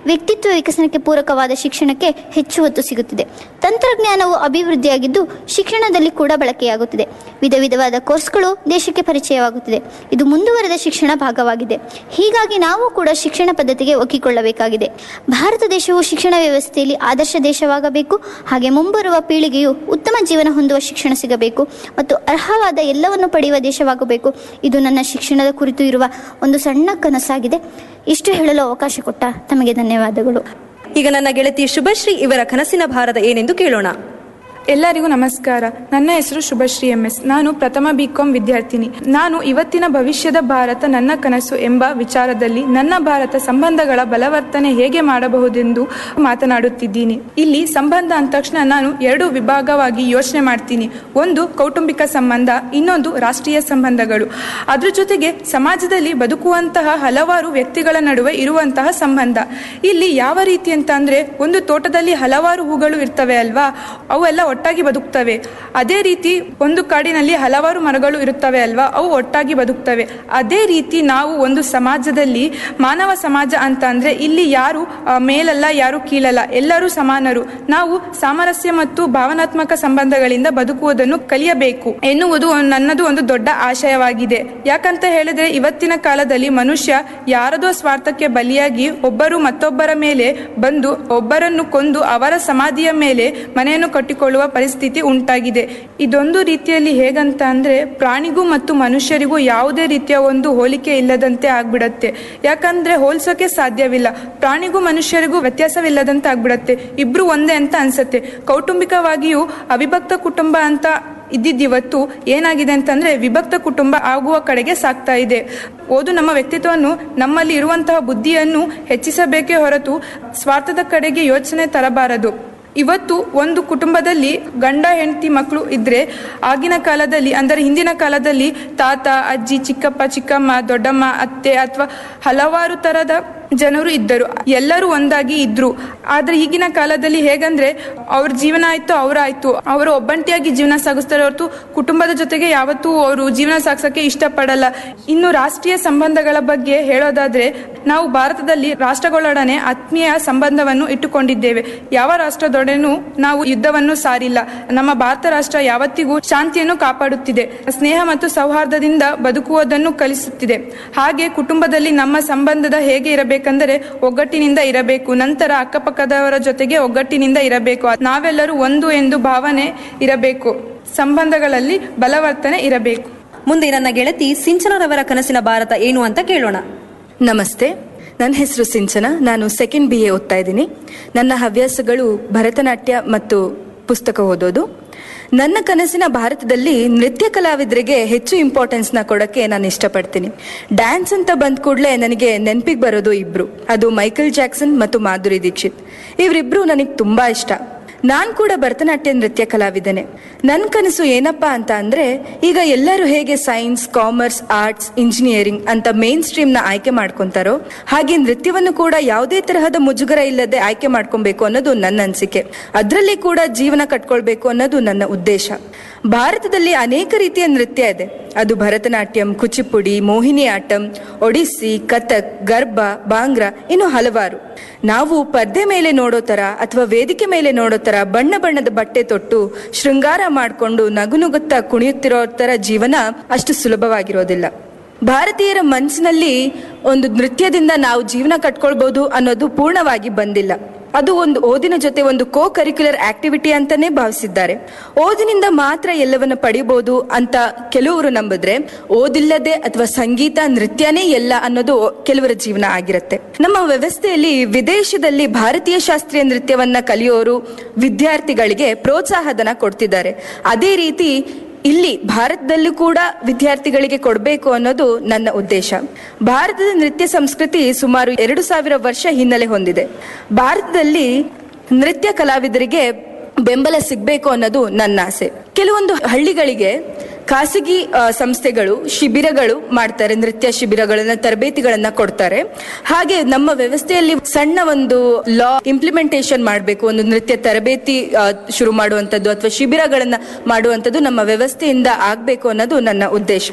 ವ್ಯಕ್ತಿತ್ವ ವಿಕಸನಕ್ಕೆ ಪೂರಕವಾದ ಶಿಕ್ಷಣಕ್ಕೆ ಹೆಚ್ಚು ಒತ್ತು ಸಿಗುತ್ತಿದೆ ತಂತ್ರಜ್ಞಾನವು ಅಭಿವೃದ್ಧಿಯಾಗಿದ್ದು ಶಿಕ್ಷಣದಲ್ಲಿ ಕೂಡ ಬಳಕೆಯಾಗುತ್ತಿದೆ ವಿಧ ವಿಧವಾದ ಕೋರ್ಸ್ಗಳು ದೇಶಕ್ಕೆ ಪರಿಚಯವಾಗುತ್ತಿದೆ ಇದು ಮುಂದುವರೆದ ಶಿಕ್ಷಣ ಭಾಗವಾಗಿದೆ ಹೀಗಾಗಿ ನಾವು ಕೂಡ ಶಿಕ್ಷಣ ಪದ್ಧತಿಗೆ ಒಗ್ಗಿಕೊಳ್ಳಬೇಕಾಗಿದೆ ಭಾರತ ದೇಶವು ಶಿಕ್ಷಣ ವ್ಯವಸ್ಥೆಯಲ್ಲಿ ಆದರ್ಶ ದೇಶವಾಗಬೇಕು ಹಾಗೆ ಮುಂಬರುವ ಪೀಳಿಗೆಯು ಉತ್ತಮ ಜೀವನ ಹೊಂದುವ ಶಿಕ್ಷಣ ಸಿಗಬೇಕು ಮತ್ತು ಅರ್ಹವಾದ ಎಲ್ಲವನ್ನು ಪಡೆಯುವ ದೇಶವಾಗಬೇಕು ಇದು ನನ್ನ ಶಿಕ್ಷಣದ ಕುರಿತು ಇರುವ ಒಂದು ಸಣ್ಣ ಕನಸಾಗಿದೆ ಇಷ್ಟು ಹೇಳಲು ಅವಕಾಶ ಕೊಟ್ಟ ತಮಗೆ ಧನ್ಯವಾದಗಳು ಈಗ ನನ್ನ ಗೆಳತಿ ಶುಭಶ್ರೀ ಇವರ ಕನಸಿನ ಭಾರತ ಏನೆಂದು ಕೇಳೋಣ ಎಲ್ಲರಿಗೂ ನಮಸ್ಕಾರ ನನ್ನ ಹೆಸರು ಶುಭಶ್ರೀ ಎಂ ಎಸ್ ನಾನು ಪ್ರಥಮ ಬಿಕಾಂ ವಿದ್ಯಾರ್ಥಿನಿ ನಾನು ಇವತ್ತಿನ ಭವಿಷ್ಯದ ಭಾರತ ನನ್ನ ಕನಸು ಎಂಬ ವಿಚಾರದಲ್ಲಿ ನನ್ನ ಭಾರತ ಸಂಬಂಧಗಳ ಬಲವರ್ತನೆ ಹೇಗೆ ಮಾಡಬಹುದೆಂದು ಮಾತನಾಡುತ್ತಿದ್ದೀನಿ ಇಲ್ಲಿ ಸಂಬಂಧ ಅಂದ ತಕ್ಷಣ ನಾನು ಎರಡು ವಿಭಾಗವಾಗಿ ಯೋಚನೆ ಮಾಡ್ತೀನಿ ಒಂದು ಕೌಟುಂಬಿಕ ಸಂಬಂಧ ಇನ್ನೊಂದು ರಾಷ್ಟ್ರೀಯ ಸಂಬಂಧಗಳು ಅದ್ರ ಜೊತೆಗೆ ಸಮಾಜದಲ್ಲಿ ಬದುಕುವಂತಹ ಹಲವಾರು ವ್ಯಕ್ತಿಗಳ ನಡುವೆ ಇರುವಂತಹ ಸಂಬಂಧ ಇಲ್ಲಿ ಯಾವ ರೀತಿ ಅಂತ ಅಂದ್ರೆ ಒಂದು ತೋಟದಲ್ಲಿ ಹಲವಾರು ಹೂಗಳು ಇರ್ತವೆ ಅಲ್ವಾ ಅವೆಲ್ಲ ಒಟ್ಟಾಗಿ ಬದುಕ್ತವೆ ಅದೇ ರೀತಿ ಒಂದು ಕಾಡಿನಲ್ಲಿ ಹಲವಾರು ಮರಗಳು ಇರುತ್ತವೆ ಅಲ್ವಾ ಅವು ಒಟ್ಟಾಗಿ ಬದುಕ್ತವೆ ಅದೇ ರೀತಿ ನಾವು ಒಂದು ಸಮಾಜದಲ್ಲಿ ಮಾನವ ಸಮಾಜ ಅಂತ ಅಂದ್ರೆ ಇಲ್ಲಿ ಯಾರು ಆ, ಮೇಲಲ್ಲ ಯಾರು ಕೀಳಲ್ಲ ಎಲ್ಲರೂ ಸಮಾನರು ನಾವು ಸಾಮರಸ್ಯ ಮತ್ತು ಭಾವನಾತ್ಮಕ ಸಂಬಂಧಗಳಿಂದ ಬದುಕುವುದನ್ನು ಕಲಿಯಬೇಕು ಎನ್ನುವುದು ಒಂದು- ನನ್ನದು ಒಂದು ದೊಡ್ಡ ಆಶಯವಾಗಿದೆ ಯಾಕಂತ ಹೇಳಿದ್ರೆ ಇವತ್ತಿನ ಕಾಲದಲ್ಲಿ ಮನುಷ್ಯ ಯಾರದೋ ಸ್ವಾರ್ಥಕ್ಕೆ ಬಲಿಯಾಗಿ ಒಬ್ಬರು ಮತ್ತೊಬ್ಬರ ಮೇಲೆ ಬಂದು ಒಬ್ಬರನ್ನು ಕೊಂದು ಅವರ ಸಮಾಧಿಯ ಮೇಲೆ ಮನೆಯನ್ನು ಕಟ್ಟಿಕೊಳ್ಳುವ ಪರಿಸ್ಥಿತಿ ಉಂಟಾಗಿದೆ ಇದೊಂದು ರೀತಿಯಲ್ಲಿ ಹೇಗಂತ ಅಂದ್ರೆ ಪ್ರಾಣಿಗೂ ಮತ್ತು ಮನುಷ್ಯರಿಗೂ ಯಾವುದೇ ರೀತಿಯ ಒಂದು ಹೋಲಿಕೆ ಇಲ್ಲದಂತೆ ಆಗ್ಬಿಡತ್ತೆ ಯಾಕಂದ್ರೆ ಹೋಲ್ಸೋಕೆ ಸಾಧ್ಯವಿಲ್ಲ ಪ್ರಾಣಿಗೂ ಮನುಷ್ಯರಿಗೂ ವ್ಯತ್ಯಾಸವಿಲ್ಲದಂತೆ ಆಗ್ಬಿಡತ್ತೆ ಇಬ್ರು ಒಂದೇ ಅಂತ ಅನ್ಸತ್ತೆ ಕೌಟುಂಬಿಕವಾಗಿಯೂ ಅವಿಭಕ್ತ ಕುಟುಂಬ ಅಂತ ಇದ್ದಿದ್ದಿವತ್ತು ಏನಾಗಿದೆ ಅಂತಂದ್ರೆ ವಿಭಕ್ತ ಕುಟುಂಬ ಆಗುವ ಕಡೆಗೆ ಸಾಗ್ತಾ ಇದೆ ಓದು ನಮ್ಮ ವ್ಯಕ್ತಿತ್ವವನ್ನು ನಮ್ಮಲ್ಲಿ ಇರುವಂತಹ ಬುದ್ಧಿಯನ್ನು ಹೆಚ್ಚಿಸಬೇಕೇ ಹೊರತು ಸ್ವಾರ್ಥದ ಕಡೆಗೆ ಯೋಚನೆ ತರಬಾರದು ಇವತ್ತು ಒಂದು ಕುಟುಂಬದಲ್ಲಿ ಗಂಡ ಹೆಂಡತಿ ಮಕ್ಕಳು ಇದ್ರೆ ಆಗಿನ ಕಾಲದಲ್ಲಿ ಅಂದರೆ ಹಿಂದಿನ ಕಾಲದಲ್ಲಿ ತಾತ ಅಜ್ಜಿ ಚಿಕ್ಕಪ್ಪ ಚಿಕ್ಕಮ್ಮ ದೊಡ್ಡಮ್ಮ ಅತ್ತೆ ಅಥವಾ ಹಲವಾರು ತರದ ಜನರು ಇದ್ದರು ಎಲ್ಲರೂ ಒಂದಾಗಿ ಇದ್ರು ಆದ್ರೆ ಈಗಿನ ಕಾಲದಲ್ಲಿ ಹೇಗಂದ್ರೆ ಅವ್ರ ಜೀವನ ಆಯ್ತು ಅವರಾಯ್ತು ಅವರು ಒಬ್ಬಂಟಿಯಾಗಿ ಜೀವನ ಸಾಗಿಸ್ತಾರೆ ಹೊರತು ಕುಟುಂಬದ ಜೊತೆಗೆ ಯಾವತ್ತೂ ಅವರು ಜೀವನ ಸಾಗಿಸಕ್ಕೆ ಇಷ್ಟಪಡಲ್ಲ ಇನ್ನು ರಾಷ್ಟ್ರೀಯ ಸಂಬಂಧಗಳ ಬಗ್ಗೆ ಹೇಳೋದಾದ್ರೆ ನಾವು ಭಾರತದಲ್ಲಿ ರಾಷ್ಟ್ರಗಳೊಡನೆ ಆತ್ಮೀಯ ಸಂಬಂಧವನ್ನು ಇಟ್ಟುಕೊಂಡಿದ್ದೇವೆ ಯಾವ ರಾಷ್ಟ್ರದೊಡನೆನೂ ನಾವು ಯುದ್ಧವನ್ನು ಸಾರಿಲ್ಲ ನಮ್ಮ ಭಾರತ ರಾಷ್ಟ್ರ ಯಾವತ್ತಿಗೂ ಶಾಂತಿಯನ್ನು ಕಾಪಾಡುತ್ತಿದೆ ಸ್ನೇಹ ಮತ್ತು ಸೌಹಾರ್ದದಿಂದ ಬದುಕುವುದನ್ನು ಕಲಿಸುತ್ತಿದೆ ಹಾಗೆ ಕುಟುಂಬದಲ್ಲಿ ನಮ್ಮ ಸಂಬಂಧದ ಹೇಗೆ ಇರಬೇಕೆಂದರೆ ಒಗ್ಗಟ್ಟಿನಿಂದ ಇರಬೇಕು ನಂತರ ಅಕ್ಕಪಕ್ಕದವರ ಜೊತೆಗೆ ಒಗ್ಗಟ್ಟಿನಿಂದ ಇರಬೇಕು ನಾವೆಲ್ಲರೂ ಒಂದು ಎಂದು ಭಾವನೆ ಇರಬೇಕು ಸಂಬಂಧಗಳಲ್ಲಿ ಬಲವರ್ತನೆ ಇರಬೇಕು ಮುಂದೆ ನನ್ನ ಗೆಳತಿ ಸಿಂಚನರವರ ಕನಸಿನ ಭಾರತ ಏನು ಅಂತ ಕೇಳೋಣ ನಮಸ್ತೆ ನನ್ನ ಹೆಸರು ಸಿಂಚನ ನಾನು ಸೆಕೆಂಡ್ ಬಿ ಎ ಓದ್ತಾ ಇದ್ದೀನಿ ನನ್ನ ಹವ್ಯಾಸಗಳು ಭರತನಾಟ್ಯ ಮತ್ತು ಪುಸ್ತಕ ಓದೋದು ನನ್ನ ಕನಸಿನ ಭಾರತದಲ್ಲಿ ನೃತ್ಯ ಕಲಾವಿದರಿಗೆ ಹೆಚ್ಚು ಇಂಪಾರ್ಟೆನ್ಸ್ನ ಕೊಡಕ್ಕೆ ನಾನು ಇಷ್ಟಪಡ್ತೀನಿ ಡ್ಯಾನ್ಸ್ ಅಂತ ಬಂದ ಕೂಡಲೇ ನನಗೆ ನೆನಪಿಗೆ ಬರೋದು ಇಬ್ರು ಅದು ಮೈಕಲ್ ಜಾಕ್ಸನ್ ಮತ್ತು ಮಾಧುರಿ ದೀಕ್ಷಿತ್ ಇವರಿಬ್ರು ನನಗೆ ತುಂಬಾ ಇಷ್ಟ ನಾನು ಕೂಡ ಭರತನಾಟ್ಯ ನೃತ್ಯ ಕಲಾವಿದನೆ ನನ್ನ ಕನಸು ಏನಪ್ಪಾ ಅಂತ ಅಂದ್ರೆ ಈಗ ಎಲ್ಲರೂ ಹೇಗೆ ಸೈನ್ಸ್ ಕಾಮರ್ಸ್ ಆರ್ಟ್ಸ್ ಇಂಜಿನಿಯರಿಂಗ್ ಅಂತ ಮೇನ್ ಸ್ಟ್ರೀಮ್ನ ಆಯ್ಕೆ ಮಾಡ್ಕೊಂತಾರೋ ಹಾಗೆ ನೃತ್ಯವನ್ನು ಕೂಡ ಯಾವುದೇ ತರಹದ ಮುಜುಗರ ಇಲ್ಲದೆ ಆಯ್ಕೆ ಮಾಡ್ಕೊಬೇಕು ಅನ್ನೋದು ನನ್ನ ಅನಿಸಿಕೆ ಅದರಲ್ಲಿ ಕೂಡ ಜೀವನ ಕಟ್ಕೊಳ್ಬೇಕು ಅನ್ನೋದು ನನ್ನ ಉದ್ದೇಶ ಭಾರತದಲ್ಲಿ ಅನೇಕ ರೀತಿಯ ನೃತ್ಯ ಇದೆ ಅದು ಭರತನಾಟ್ಯಂ ಕುಚಿಪುಡಿ ಮೋಹಿನಿ ಆಟಂ ಒಡಿಸ್ಸಿ ಕಥಕ್ ಗರ್ಭ ಬಾಂಗ್ರಾ ಇನ್ನು ಹಲವಾರು ನಾವು ಪರ್ದೆ ಮೇಲೆ ನೋಡೋ ತರ ಅಥವಾ ವೇದಿಕೆ ಮೇಲೆ ನೋಡೋ ತರ ಬಣ್ಣ ಬಣ್ಣದ ಬಟ್ಟೆ ತೊಟ್ಟು ಶೃಂಗಾರ ಮಾಡಿಕೊಂಡು ನಗುನುಗುತ್ತಾ ಕುಣಿಯುತ್ತಿರೋ ತರ ಜೀವನ ಅಷ್ಟು ಸುಲಭವಾಗಿರೋದಿಲ್ಲ ಭಾರತೀಯರ ಮನಸ್ಸಿನಲ್ಲಿ ಒಂದು ನೃತ್ಯದಿಂದ ನಾವು ಜೀವನ ಕಟ್ಕೊಳ್ಬಹುದು ಅನ್ನೋದು ಪೂರ್ಣವಾಗಿ ಬಂದಿಲ್ಲ ಅದು ಒಂದು ಓದಿನ ಜೊತೆ ಒಂದು ಕೋ ಕರಿಕ್ಯುಲರ್ ಆಕ್ಟಿವಿಟಿ ಅಂತಾನೆ ಭಾವಿಸಿದ್ದಾರೆ ಓದಿನಿಂದ ಮಾತ್ರ ಎಲ್ಲವನ್ನ ಪಡಿಬಹುದು ಅಂತ ಕೆಲವರು ನಂಬಿದ್ರೆ ಓದಿಲ್ಲದೆ ಅಥವಾ ಸಂಗೀತ ನೃತ್ಯನೇ ಎಲ್ಲ ಅನ್ನೋದು ಕೆಲವರ ಜೀವನ ಆಗಿರುತ್ತೆ ನಮ್ಮ ವ್ಯವಸ್ಥೆಯಲ್ಲಿ ವಿದೇಶದಲ್ಲಿ ಭಾರತೀಯ ಶಾಸ್ತ್ರೀಯ ನೃತ್ಯವನ್ನ ಕಲಿಯೋರು ವಿದ್ಯಾರ್ಥಿಗಳಿಗೆ ಪ್ರೋತ್ಸಾಹಧನ ಕೊಡ್ತಿದ್ದಾರೆ ಅದೇ ರೀತಿ ಇಲ್ಲಿ ಭಾರತದಲ್ಲೂ ಕೂಡ ವಿದ್ಯಾರ್ಥಿಗಳಿಗೆ ಕೊಡಬೇಕು ಅನ್ನೋದು ನನ್ನ ಉದ್ದೇಶ ಭಾರತದ ನೃತ್ಯ ಸಂಸ್ಕೃತಿ ಸುಮಾರು ಎರಡು ಸಾವಿರ ವರ್ಷ ಹಿನ್ನೆಲೆ ಹೊಂದಿದೆ ಭಾರತದಲ್ಲಿ ನೃತ್ಯ ಕಲಾವಿದರಿಗೆ ಬೆಂಬಲ ಸಿಗಬೇಕು ಅನ್ನೋದು ನನ್ನ ಆಸೆ ಕೆಲವೊಂದು ಹಳ್ಳಿಗಳಿಗೆ ಖಾಸಗಿ ಆ, ಸಂಸ್ಥೆಗಳು ಶಿಬಿರಗಳು ಮಾಡ್ತಾರೆ ನೃತ್ಯ ಶಿಬಿರಗಳನ್ನ ತರಬೇತಿಗಳನ್ನ ಕೊಡ್ತಾರೆ ಹಾಗೆ ನಮ್ಮ ವ್ಯವಸ್ಥೆಯಲ್ಲಿ ಸಣ್ಣ ಒಂದು ಲಾ ಇಂಪ್ಲಿಮೆಂಟೇಷನ್ ಮಾಡಬೇಕು ಒಂದು ನೃತ್ಯ ತರಬೇತಿ ಆ, ಶುರು ಮಾಡುವಂಥದ್ದು ಅಥವಾ ಶಿಬಿರಗಳನ್ನ ಮಾಡುವಂಥದ್ದು ನಮ್ಮ ವ್ಯವಸ್ಥೆಯಿಂದ ಆಗ್ಬೇಕು ಅನ್ನೋದು ನನ್ನ ಉದ್ದೇಶ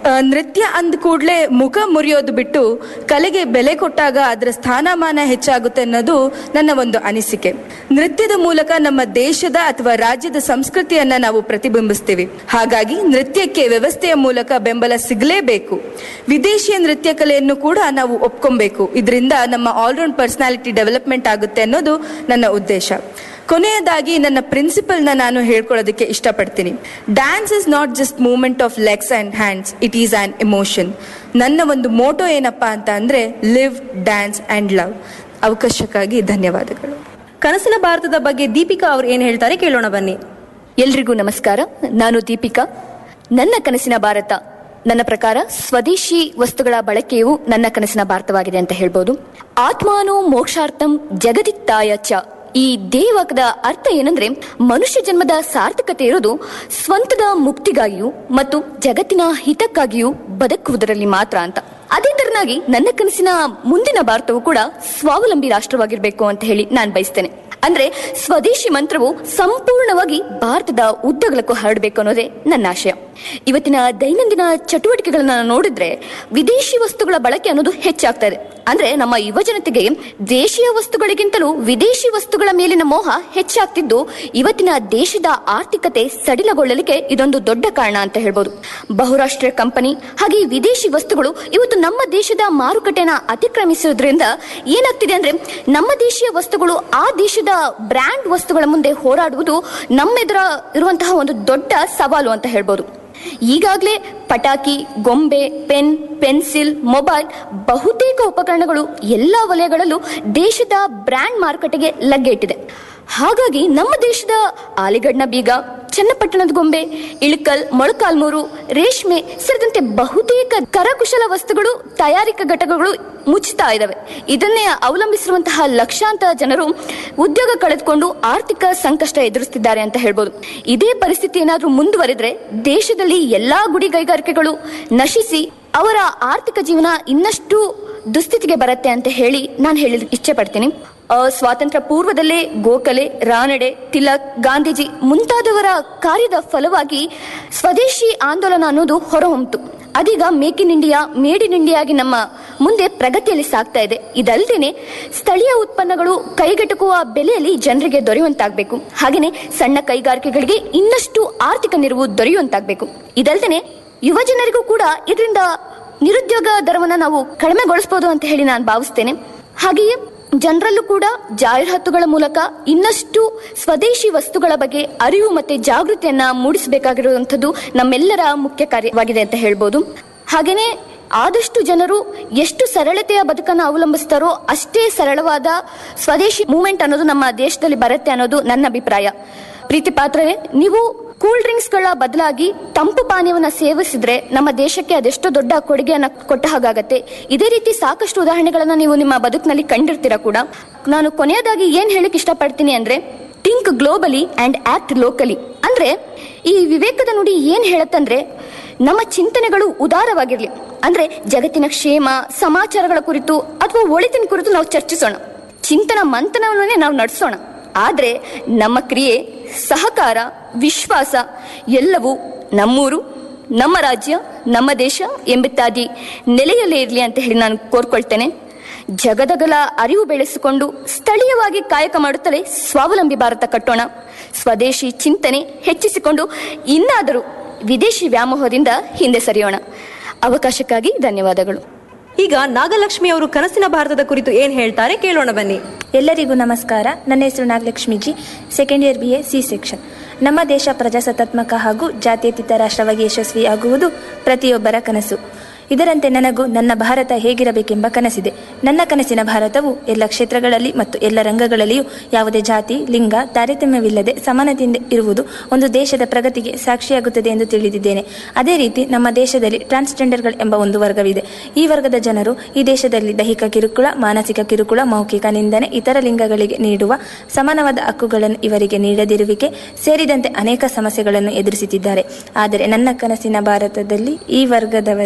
ಆ, ನೃತ್ಯ ಅಂದ ಕೂಡಲೇ ಮುಖ ಮುರಿಯೋದು ಬಿಟ್ಟು ಕಲೆಗೆ ಬೆಲೆ ಕೊಟ್ಟಾಗ ಅದರ ಸ್ಥಾನಮಾನ ಹೆಚ್ಚಾಗುತ್ತೆ ಅನ್ನೋದು ನನ್ನ ಒಂದು ಅನಿಸಿಕೆ ನೃತ್ಯದ ಮೂಲಕ ನಮ್ಮ ದೇಶದ ಅಥವಾ ರಾಜ್ಯದ ಸಂಸ್ಕೃತಿಯನ್ನ ನಾವು ಪ್ರತಿಬಿಂಬಿಸ್ತೀವಿ ಹಾಗಾಗಿ ನೃತ್ಯಕ್ಕೆ ವ್ಯವಸ್ಥೆಯ ಮೂಲಕ ಬೆಂಬಲ ಸಿಗಲೇಬೇಕು ವಿದೇಶಿಯ ನೃತ್ಯ ಕಲೆಯನ್ನು ಕೂಡ ನಾವು ಒಪ್ಕೊಬೇಕು ಇದರಿಂದ ನಮ್ಮ ಆಲ್ರೌಂಡ್ ಪರ್ಸನಾಲಿಟಿ ಡೆವಲಪ್ಮೆಂಟ್ ಆಗುತ್ತೆ ಅನ್ನೋದು ನನ್ನ ಉದ್ದೇಶ ಕೊನೆಯದಾಗಿ ನನ್ನ ಪ್ರಿನ್ಸಿಪಲ್ನ ನಾನು ಹೇಳ್ಕೊಳ್ಳೋದಕ್ಕೆ ಇಷ್ಟಪಡ್ತೀನಿ dance is not just movement of legs and hands it is an emotion ನನ್ನ ಒಂದು ಮೋಟೋ ಏನಪ್ಪ ಅಂತ ಅಂದರೆ ಲಿವ್ ಡ್ಯಾನ್ಸ್ ಆ್ಯಂಡ್ ಲವ್ ಅವಕಾಶಕ್ಕಾಗಿ ಧನ್ಯವಾದಗಳು ಕನಸಿನ ಭಾರತದ ಬಗ್ಗೆ ದೀಪಿಕಾ ಅವರು ಏನು ಹೇಳ್ತಾರೆ ಕೇಳೋಣ ಬನ್ನಿ ಎಲ್ರಿಗೂ ನಮಸ್ಕಾರ ನಾನು ದೀಪಿಕಾ ನನ್ನ ಕನಸಿನ ಭಾರತ ನನ್ನ ಪ್ರಕಾರ ಸ್ವದೇಶಿ ವಸ್ತುಗಳ ಬಳಕೆಯು ನನ್ನ ಕನಸಿನ ಭಾರತವಾಗಿದೆ ಅಂತ ಹೇಳ್ಬೋದು ಆತ್ಮಾನು ಮೋಕ್ಷಾರ್ಥಂ ಜಗದಿತ್ತಾಯ ಚ ಈ ದೇವಾಕದ ಅರ್ಥ ಏನಂದ್ರೆ ಮನುಷ್ಯ ಜನ್ಮದ ಸಾರ್ಥಕತೆ ಇರೋದು ಸ್ವಂತದ ಮುಕ್ತಿಗಾಗಿಯೂ ಮತ್ತು ಜಗತ್ತಿನ ಹಿತಕ್ಕಾಗಿಯೂ ಬದುಕುವುದರಲ್ಲಿ ಮಾತ್ರ ಅಂತ ಅದೇ ತರನಾಗಿ ನನ್ನ ಕನಸಿನ ಮುಂದಿನ ಭಾರತವು ಕೂಡ ಸ್ವಾವಲಂಬಿ ರಾಷ್ಟ್ರವಾಗಿರ್ಬೇಕು ಅಂತ ಹೇಳಿ ನಾನು ಬಯಸ್ತೇನೆ ಅಂದ್ರೆ ಸ್ವದೇಶಿ ಮಂತ್ರವು ಸಂಪೂರ್ಣವಾಗಿ ಭಾರತದ ಉದ್ದಗಲಕ್ಕೂ ಹರಡಬೇಕು ಅನ್ನೋದೇ ನನ್ನ ಆಶಯ ಇವತ್ತಿನ ದೈನಂದಿನ ಚಟುವಟಿಕೆಗಳನ್ನ ನೋಡಿದ್ರೆ ವಿದೇಶಿ ವಸ್ತುಗಳ ಬಳಕೆ ಅನ್ನೋದು ಹೆಚ್ಚಾಗ್ತಾ ಇದೆ ಅಂದ್ರೆ ನಮ್ಮ ಯುವ ಜನತೆಗೆ ದೇಶೀಯ ವಸ್ತುಗಳಿಗಿಂತಲೂ ವಿದೇಶಿ ವಸ್ತುಗಳ ಮೇಲಿನ ಮೋಹ ಹೆಚ್ಚಾಗ್ತಿದ್ದು ಇವತ್ತಿನ ದೇಶದ ಆರ್ಥಿಕತೆ ಸಡಿಲಗೊಳ್ಳಲಿಕ್ಕೆ ಇದೊಂದು ದೊಡ್ಡ ಕಾರಣ ಅಂತ ಹೇಳ್ಬೋದು ಬಹುರಾಷ್ಟ್ರೀಯ ಕಂಪನಿ ಹಾಗೆ ವಿದೇಶಿ ವಸ್ತುಗಳು ಇವತ್ತು ನಮ್ಮ ದೇಶದ ಮಾರುಕಟ್ಟೆನ ಅತಿಕ್ರಮಿಸೋದ್ರಿಂದ ಏನಾಗ್ತಿದೆ ಅಂದ್ರೆ ನಮ್ಮ ದೇಶೀಯ ವಸ್ತುಗಳು ಆ ದೇಶದ ಬ್ರ್ಯಾಂಡ್ ವಸ್ತುಗಳ ಮುಂದೆ ಹೋರಾಡುವುದು ನಮ್ಮೆದುರ ಇರುವಂತಹ ಒಂದು ದೊಡ್ಡ ಸವಾಲು ಅಂತ ಹೇಳ್ಬೋದು ಈಗಾಗಲೇ ಪಟಾಕಿ ಗೊಂಬೆ ಪೆನ್ ಪೆನ್ಸಿಲ್ ಮೊಬೈಲ್ ಬಹುತೇಕ ಉಪಕರಣಗಳು ಎಲ್ಲ ವಲಯಗಳಲ್ಲೂ ದೇಶದ ಬ್ರ್ಯಾಂಡ್ ಮಾರುಕಟ್ಟೆಗೆ ಲಗ್ಗೆ ಇಟ್ಟಿದೆ ಹಾಗಾಗಿ ನಮ್ಮ ದೇಶದ ಆಲಿಗಡ್ನ ಬೀಗ ಚನ್ನಪಟ್ಟಣದ ಗೊಂಬೆ ಇಳಕಲ್ ಮೊಳಕಾಲ್ಮೂರು ರೇಷ್ಮೆ ಸೇರಿದಂತೆ ಬಹುತೇಕ ಕರಕುಶಲ ವಸ್ತುಗಳು ತಯಾರಿಕಾ ಘಟಕಗಳು ಮುಚ್ಚುತ್ತಾ ಇದ್ದಾವೆ ಇದನ್ನೇ ಅವಲಂಬಿಸಿರುವಂತಹ ಲಕ್ಷಾಂತರ ಜನರು ಉದ್ಯೋಗ ಕಳೆದುಕೊಂಡು ಆರ್ಥಿಕ ಸಂಕಷ್ಟ ಎದುರಿಸುತ್ತಿದ್ದಾರೆ ಅಂತ ಹೇಳ್ಬೋದು ಇದೇ ಪರಿಸ್ಥಿತಿ ಏನಾದ್ರೂ ಮುಂದುವರೆದ್ರೆ ದೇಶದಲ್ಲಿ ಎಲ್ಲಾ ಗುಡಿ ಕೈಗಾರಿಕೆಗಳು ನಶಿಸಿ ಅವರ ಆರ್ಥಿಕ ಜೀವನ ಇನ್ನಷ್ಟು ದುಸ್ಥಿತಿಗೆ ಬರುತ್ತೆ ಅಂತ ಹೇಳಿ ನಾನು ಹೇಳಿ ಇಚ್ಛೆ ಪಡ್ತೀನಿ ಆ, ಸ್ವಾತಂತ್ರ್ಯ ಪೂರ್ವದಲ್ಲೇ ಗೋಖಲೆ ರಾನಡೆ ತಿಲಕ್ ಗಾಂಧೀಜಿ ಮುಂತಾದವರ ಕಾರ್ಯದ ಫಲವಾಗಿ ಸ್ವದೇಶಿ ಆಂದೋಲನ ಅನ್ನೋದು ಹೊರಹೊಮ್ಮಿತು ಅದೀಗ make in India made in India ಆಗಿ ನಮ್ಮ ಮುಂದೆ ಪ್ರಗತಿಯಲ್ಲಿ ಸಾಗ್ತಾ ಇದೆ ಇದಲ್ಲದೆ ಸ್ಥಳೀಯ ಉತ್ಪನ್ನಗಳು ಕೈಗೆಟುಕುವ ಬೆಲೆಯಲ್ಲಿ ಜನರಿಗೆ ದೊರೆಯುವಂತಾಗಬೇಕು ಹಾಗೆಯೇ ಸಣ್ಣ ಕೈಗಾರಿಕೆಗಳಿಗೆ ಇನ್ನಷ್ಟು ಆರ್ಥಿಕ ನೆರವು ದೊರೆಯುವಂತಾಗಬೇಕು ಇದಲ್ಲದೆ ಯುವ ಜನರಿಗೂ ಕೂಡ ಇದರಿಂದ ನಿರುದ್ಯೋಗ ದರವನ್ನು ನಾವು ಕಡಿಮೆಗೊಳಿಸಬಹುದು ಅಂತ ಹೇಳಿ ನಾನು ಭಾವಿಸ್ತೇನೆ ಹಾಗೆಯೇ ಜನರಲ್ಲೂ ಕೂಡ ಜಾಹೀರಾತುಗಳ ಮೂಲಕ ಇನ್ನಷ್ಟು ಸ್ವದೇಶಿ ವಸ್ತುಗಳ ಬಗ್ಗೆ ಅರಿವು ಮತ್ತೆ ಜಾಗೃತಿಯನ್ನ ಮೂಡಿಸಬೇಕಾಗಿರುವಂಥದ್ದು ನಮ್ಮೆಲ್ಲರ ಮುಖ್ಯ ಕಾರ್ಯವಾಗಿದೆ ಅಂತ ಹೇಳ್ಬೋದು ಹಾಗೇನೆ ಆದಷ್ಟು ಜನರು ಎಷ್ಟು ಸರಳತೆಯ ಬದುಕನ್ನು ಅವಲಂಬಿಸ್ತಾರೋ ಅಷ್ಟೇ ಸರಳವಾದ ಸ್ವದೇಶಿ ಮೂವ್ಮೆಂಟ್ ಅನ್ನೋದು ನಮ್ಮ ದೇಶದಲ್ಲಿ ಬರುತ್ತೆ ಅನ್ನೋದು ನನ್ನ ಅಭಿಪ್ರಾಯ ಪ್ರೀತಿ ಪಾತ್ರರೇ ನೀವು ಕೂಲ್ ಡ್ರಿಂಕ್ಸ್ ಗಳ ಬದಲಾಗಿ ತಂಪು ಪಾನೀಯವನ್ನ ಸೇವಿಸಿದ್ರೆ ನಮ್ಮ ದೇಶಕ್ಕೆ ಅದೆಷ್ಟೋ ದೊಡ್ಡ ಕೊಡುಗೆಯನ್ನ ಕೊಟ್ಟ ಹಾಗಾಗತ್ತೆ ಇದೇ ರೀತಿ ಸಾಕಷ್ಟು ಉದಾಹರಣೆಗಳನ್ನ ನೀವು ನಿಮ್ಮ ಬದುಕಿನಲ್ಲಿ ಕಂಡಿರ್ತೀರಾ ಕೂಡ ನಾನು ಕೊನೆಯದಾಗಿ ಏನ್ ಹೇಳಕ್ ಇಷ್ಟಪಡ್ತೀನಿ ಅಂದ್ರೆ think globally and act locally ಅಂದ್ರೆ ಈ ವಿವೇಕದ ನುಡಿ ಏನ್ ಹೇಳತ್ತಂದ್ರೆ ನಮ್ಮ ಚಿಂತನೆಗಳು ಉದಾರವಾಗಿರ್ಲಿ ಅಂದ್ರೆ ಜಗತ್ತಿನ ಕ್ಷೇಮ ಸಮಾಚಾರಗಳ ಕುರಿತು ಅಥವಾ ಒಳಿತಿನ ಕುರಿತು ನಾವು ಚರ್ಚಿಸೋಣ ಚಿಂತನ ಮಂಥನವನ್ನೇ ನಾವು ನಡೆಸೋಣ ಆದ್ರೆ ನಮ್ಮ ಕ್ರಿಯೆ ಸಹಕಾರ ವಿಶ್ವಾಸ ಎಲ್ಲವೂ ನಮ್ಮೂರು ನಮ್ಮ ರಾಜ್ಯ ನಮ್ಮ ದೇಶ ಎಂಬಿತ್ತಾದಿ ನೆಲೆಯಲ್ಲೇ ಇರಲಿ ಅಂತ ಹೇಳಿ ನಾನು ಕೋರ್ಕೊಳ್ತೇನೆ ಜಗದಗಲ ಅರಿವು ಬೆಳೆಸಿಕೊಂಡು ಸ್ಥಳೀಯವಾಗಿ ಕಾಯಕ ಮಾಡುತ್ತಲೇ ಸ್ವಾವಲಂಬಿ ಭಾರತ ಕಟ್ಟೋಣ ಸ್ವದೇಶಿ ಚಿಂತನೆ ಹೆಚ್ಚಿಸಿಕೊಂಡು ಇನ್ನಾದರೂ ವಿದೇಶಿ ವ್ಯಾಮೋಹದಿಂದ ಹಿಂದೆ ಸರಿಯೋಣ ಅವಕಾಶಕ್ಕಾಗಿ ಧನ್ಯವಾದಗಳು ಈಗ ನಾಗಲಕ್ಷ್ಮಿ ಅವರು ಕನಸಿನ ಭಾರತದ ಕುರಿತು ಏನ್ ಹೇಳ್ತಾರೆ ಕೇಳೋಣ ಬನ್ನಿ ಎಲ್ಲರಿಗೂ ನಮಸ್ಕಾರ ನನ್ನ ಹೆಸರು Nagalakshmi G second year B A C section ನಮ್ಮ ದೇಶ ಪ್ರಜಾಸತ್ತಾತ್ಮಕ ಹಾಗೂ ಜಾತ್ಯತೀತ ರಾಷ್ಟ್ರವಾಗಿ ಯಶಸ್ವಿಯಾಗುವುದು ಪ್ರತಿಯೊಬ್ಬರ ಕನಸು ಇದರಂತೆ ನನಗೂ ನನ್ನ ಭಾರತ ಹೇಗಿರಬೇಕೆಂಬ ಕನಸಿದೆ ನನ್ನ ಕನಸಿನ ಭಾರತವು ಎಲ್ಲ ಕ್ಷೇತ್ರಗಳಲ್ಲಿ ಮತ್ತು ಎಲ್ಲ ರಂಗಗಳಲ್ಲಿಯೂ ಯಾವುದೇ ಜಾತಿ ಲಿಂಗ ತಾರತಮ್ಯವಿಲ್ಲದೆ ಸಮಾನತೆಯಿಂದ ಇರುವುದು ಒಂದು ದೇಶದ ಪ್ರಗತಿಗೆ ಸಾಕ್ಷಿಯಾಗುತ್ತದೆ ಎಂದು ತಿಳಿದಿದ್ದೇನೆ ಅದೇ ರೀತಿ ನಮ್ಮ ದೇಶದಲ್ಲಿ ಟ್ರಾನ್ಸ್ಜೆಂಡರ್ಗಳು ಎಂಬ ಒಂದು ವರ್ಗವಿದೆ ಈ ವರ್ಗದ ಜನರು ಈ ದೇಶದಲ್ಲಿ ದೈಹಿಕ ಕಿರುಕುಳ ಮಾನಸಿಕ ಕಿರುಕುಳ ಮೌಖಿಕ ನಿಂದನೆ ಇತರ ಲಿಂಗಗಳಿಗೆ ನೀಡುವ ಸಮಾನವಾದ ಹಕ್ಕುಗಳನ್ನು ಇವರಿಗೆ ನೀಡದಿರುವಿಕೆ ಸೇರಿದಂತೆ ಅನೇಕ ಸಮಸ್ಯೆಗಳನ್ನು ಎದುರಿಸುತ್ತಿದ್ದಾರೆ ಆದರೆ ನನ್ನ ಕನಸಿನ ಭಾರತದಲ್ಲಿ ಈ ವರ್ಗದವರಿಗೆ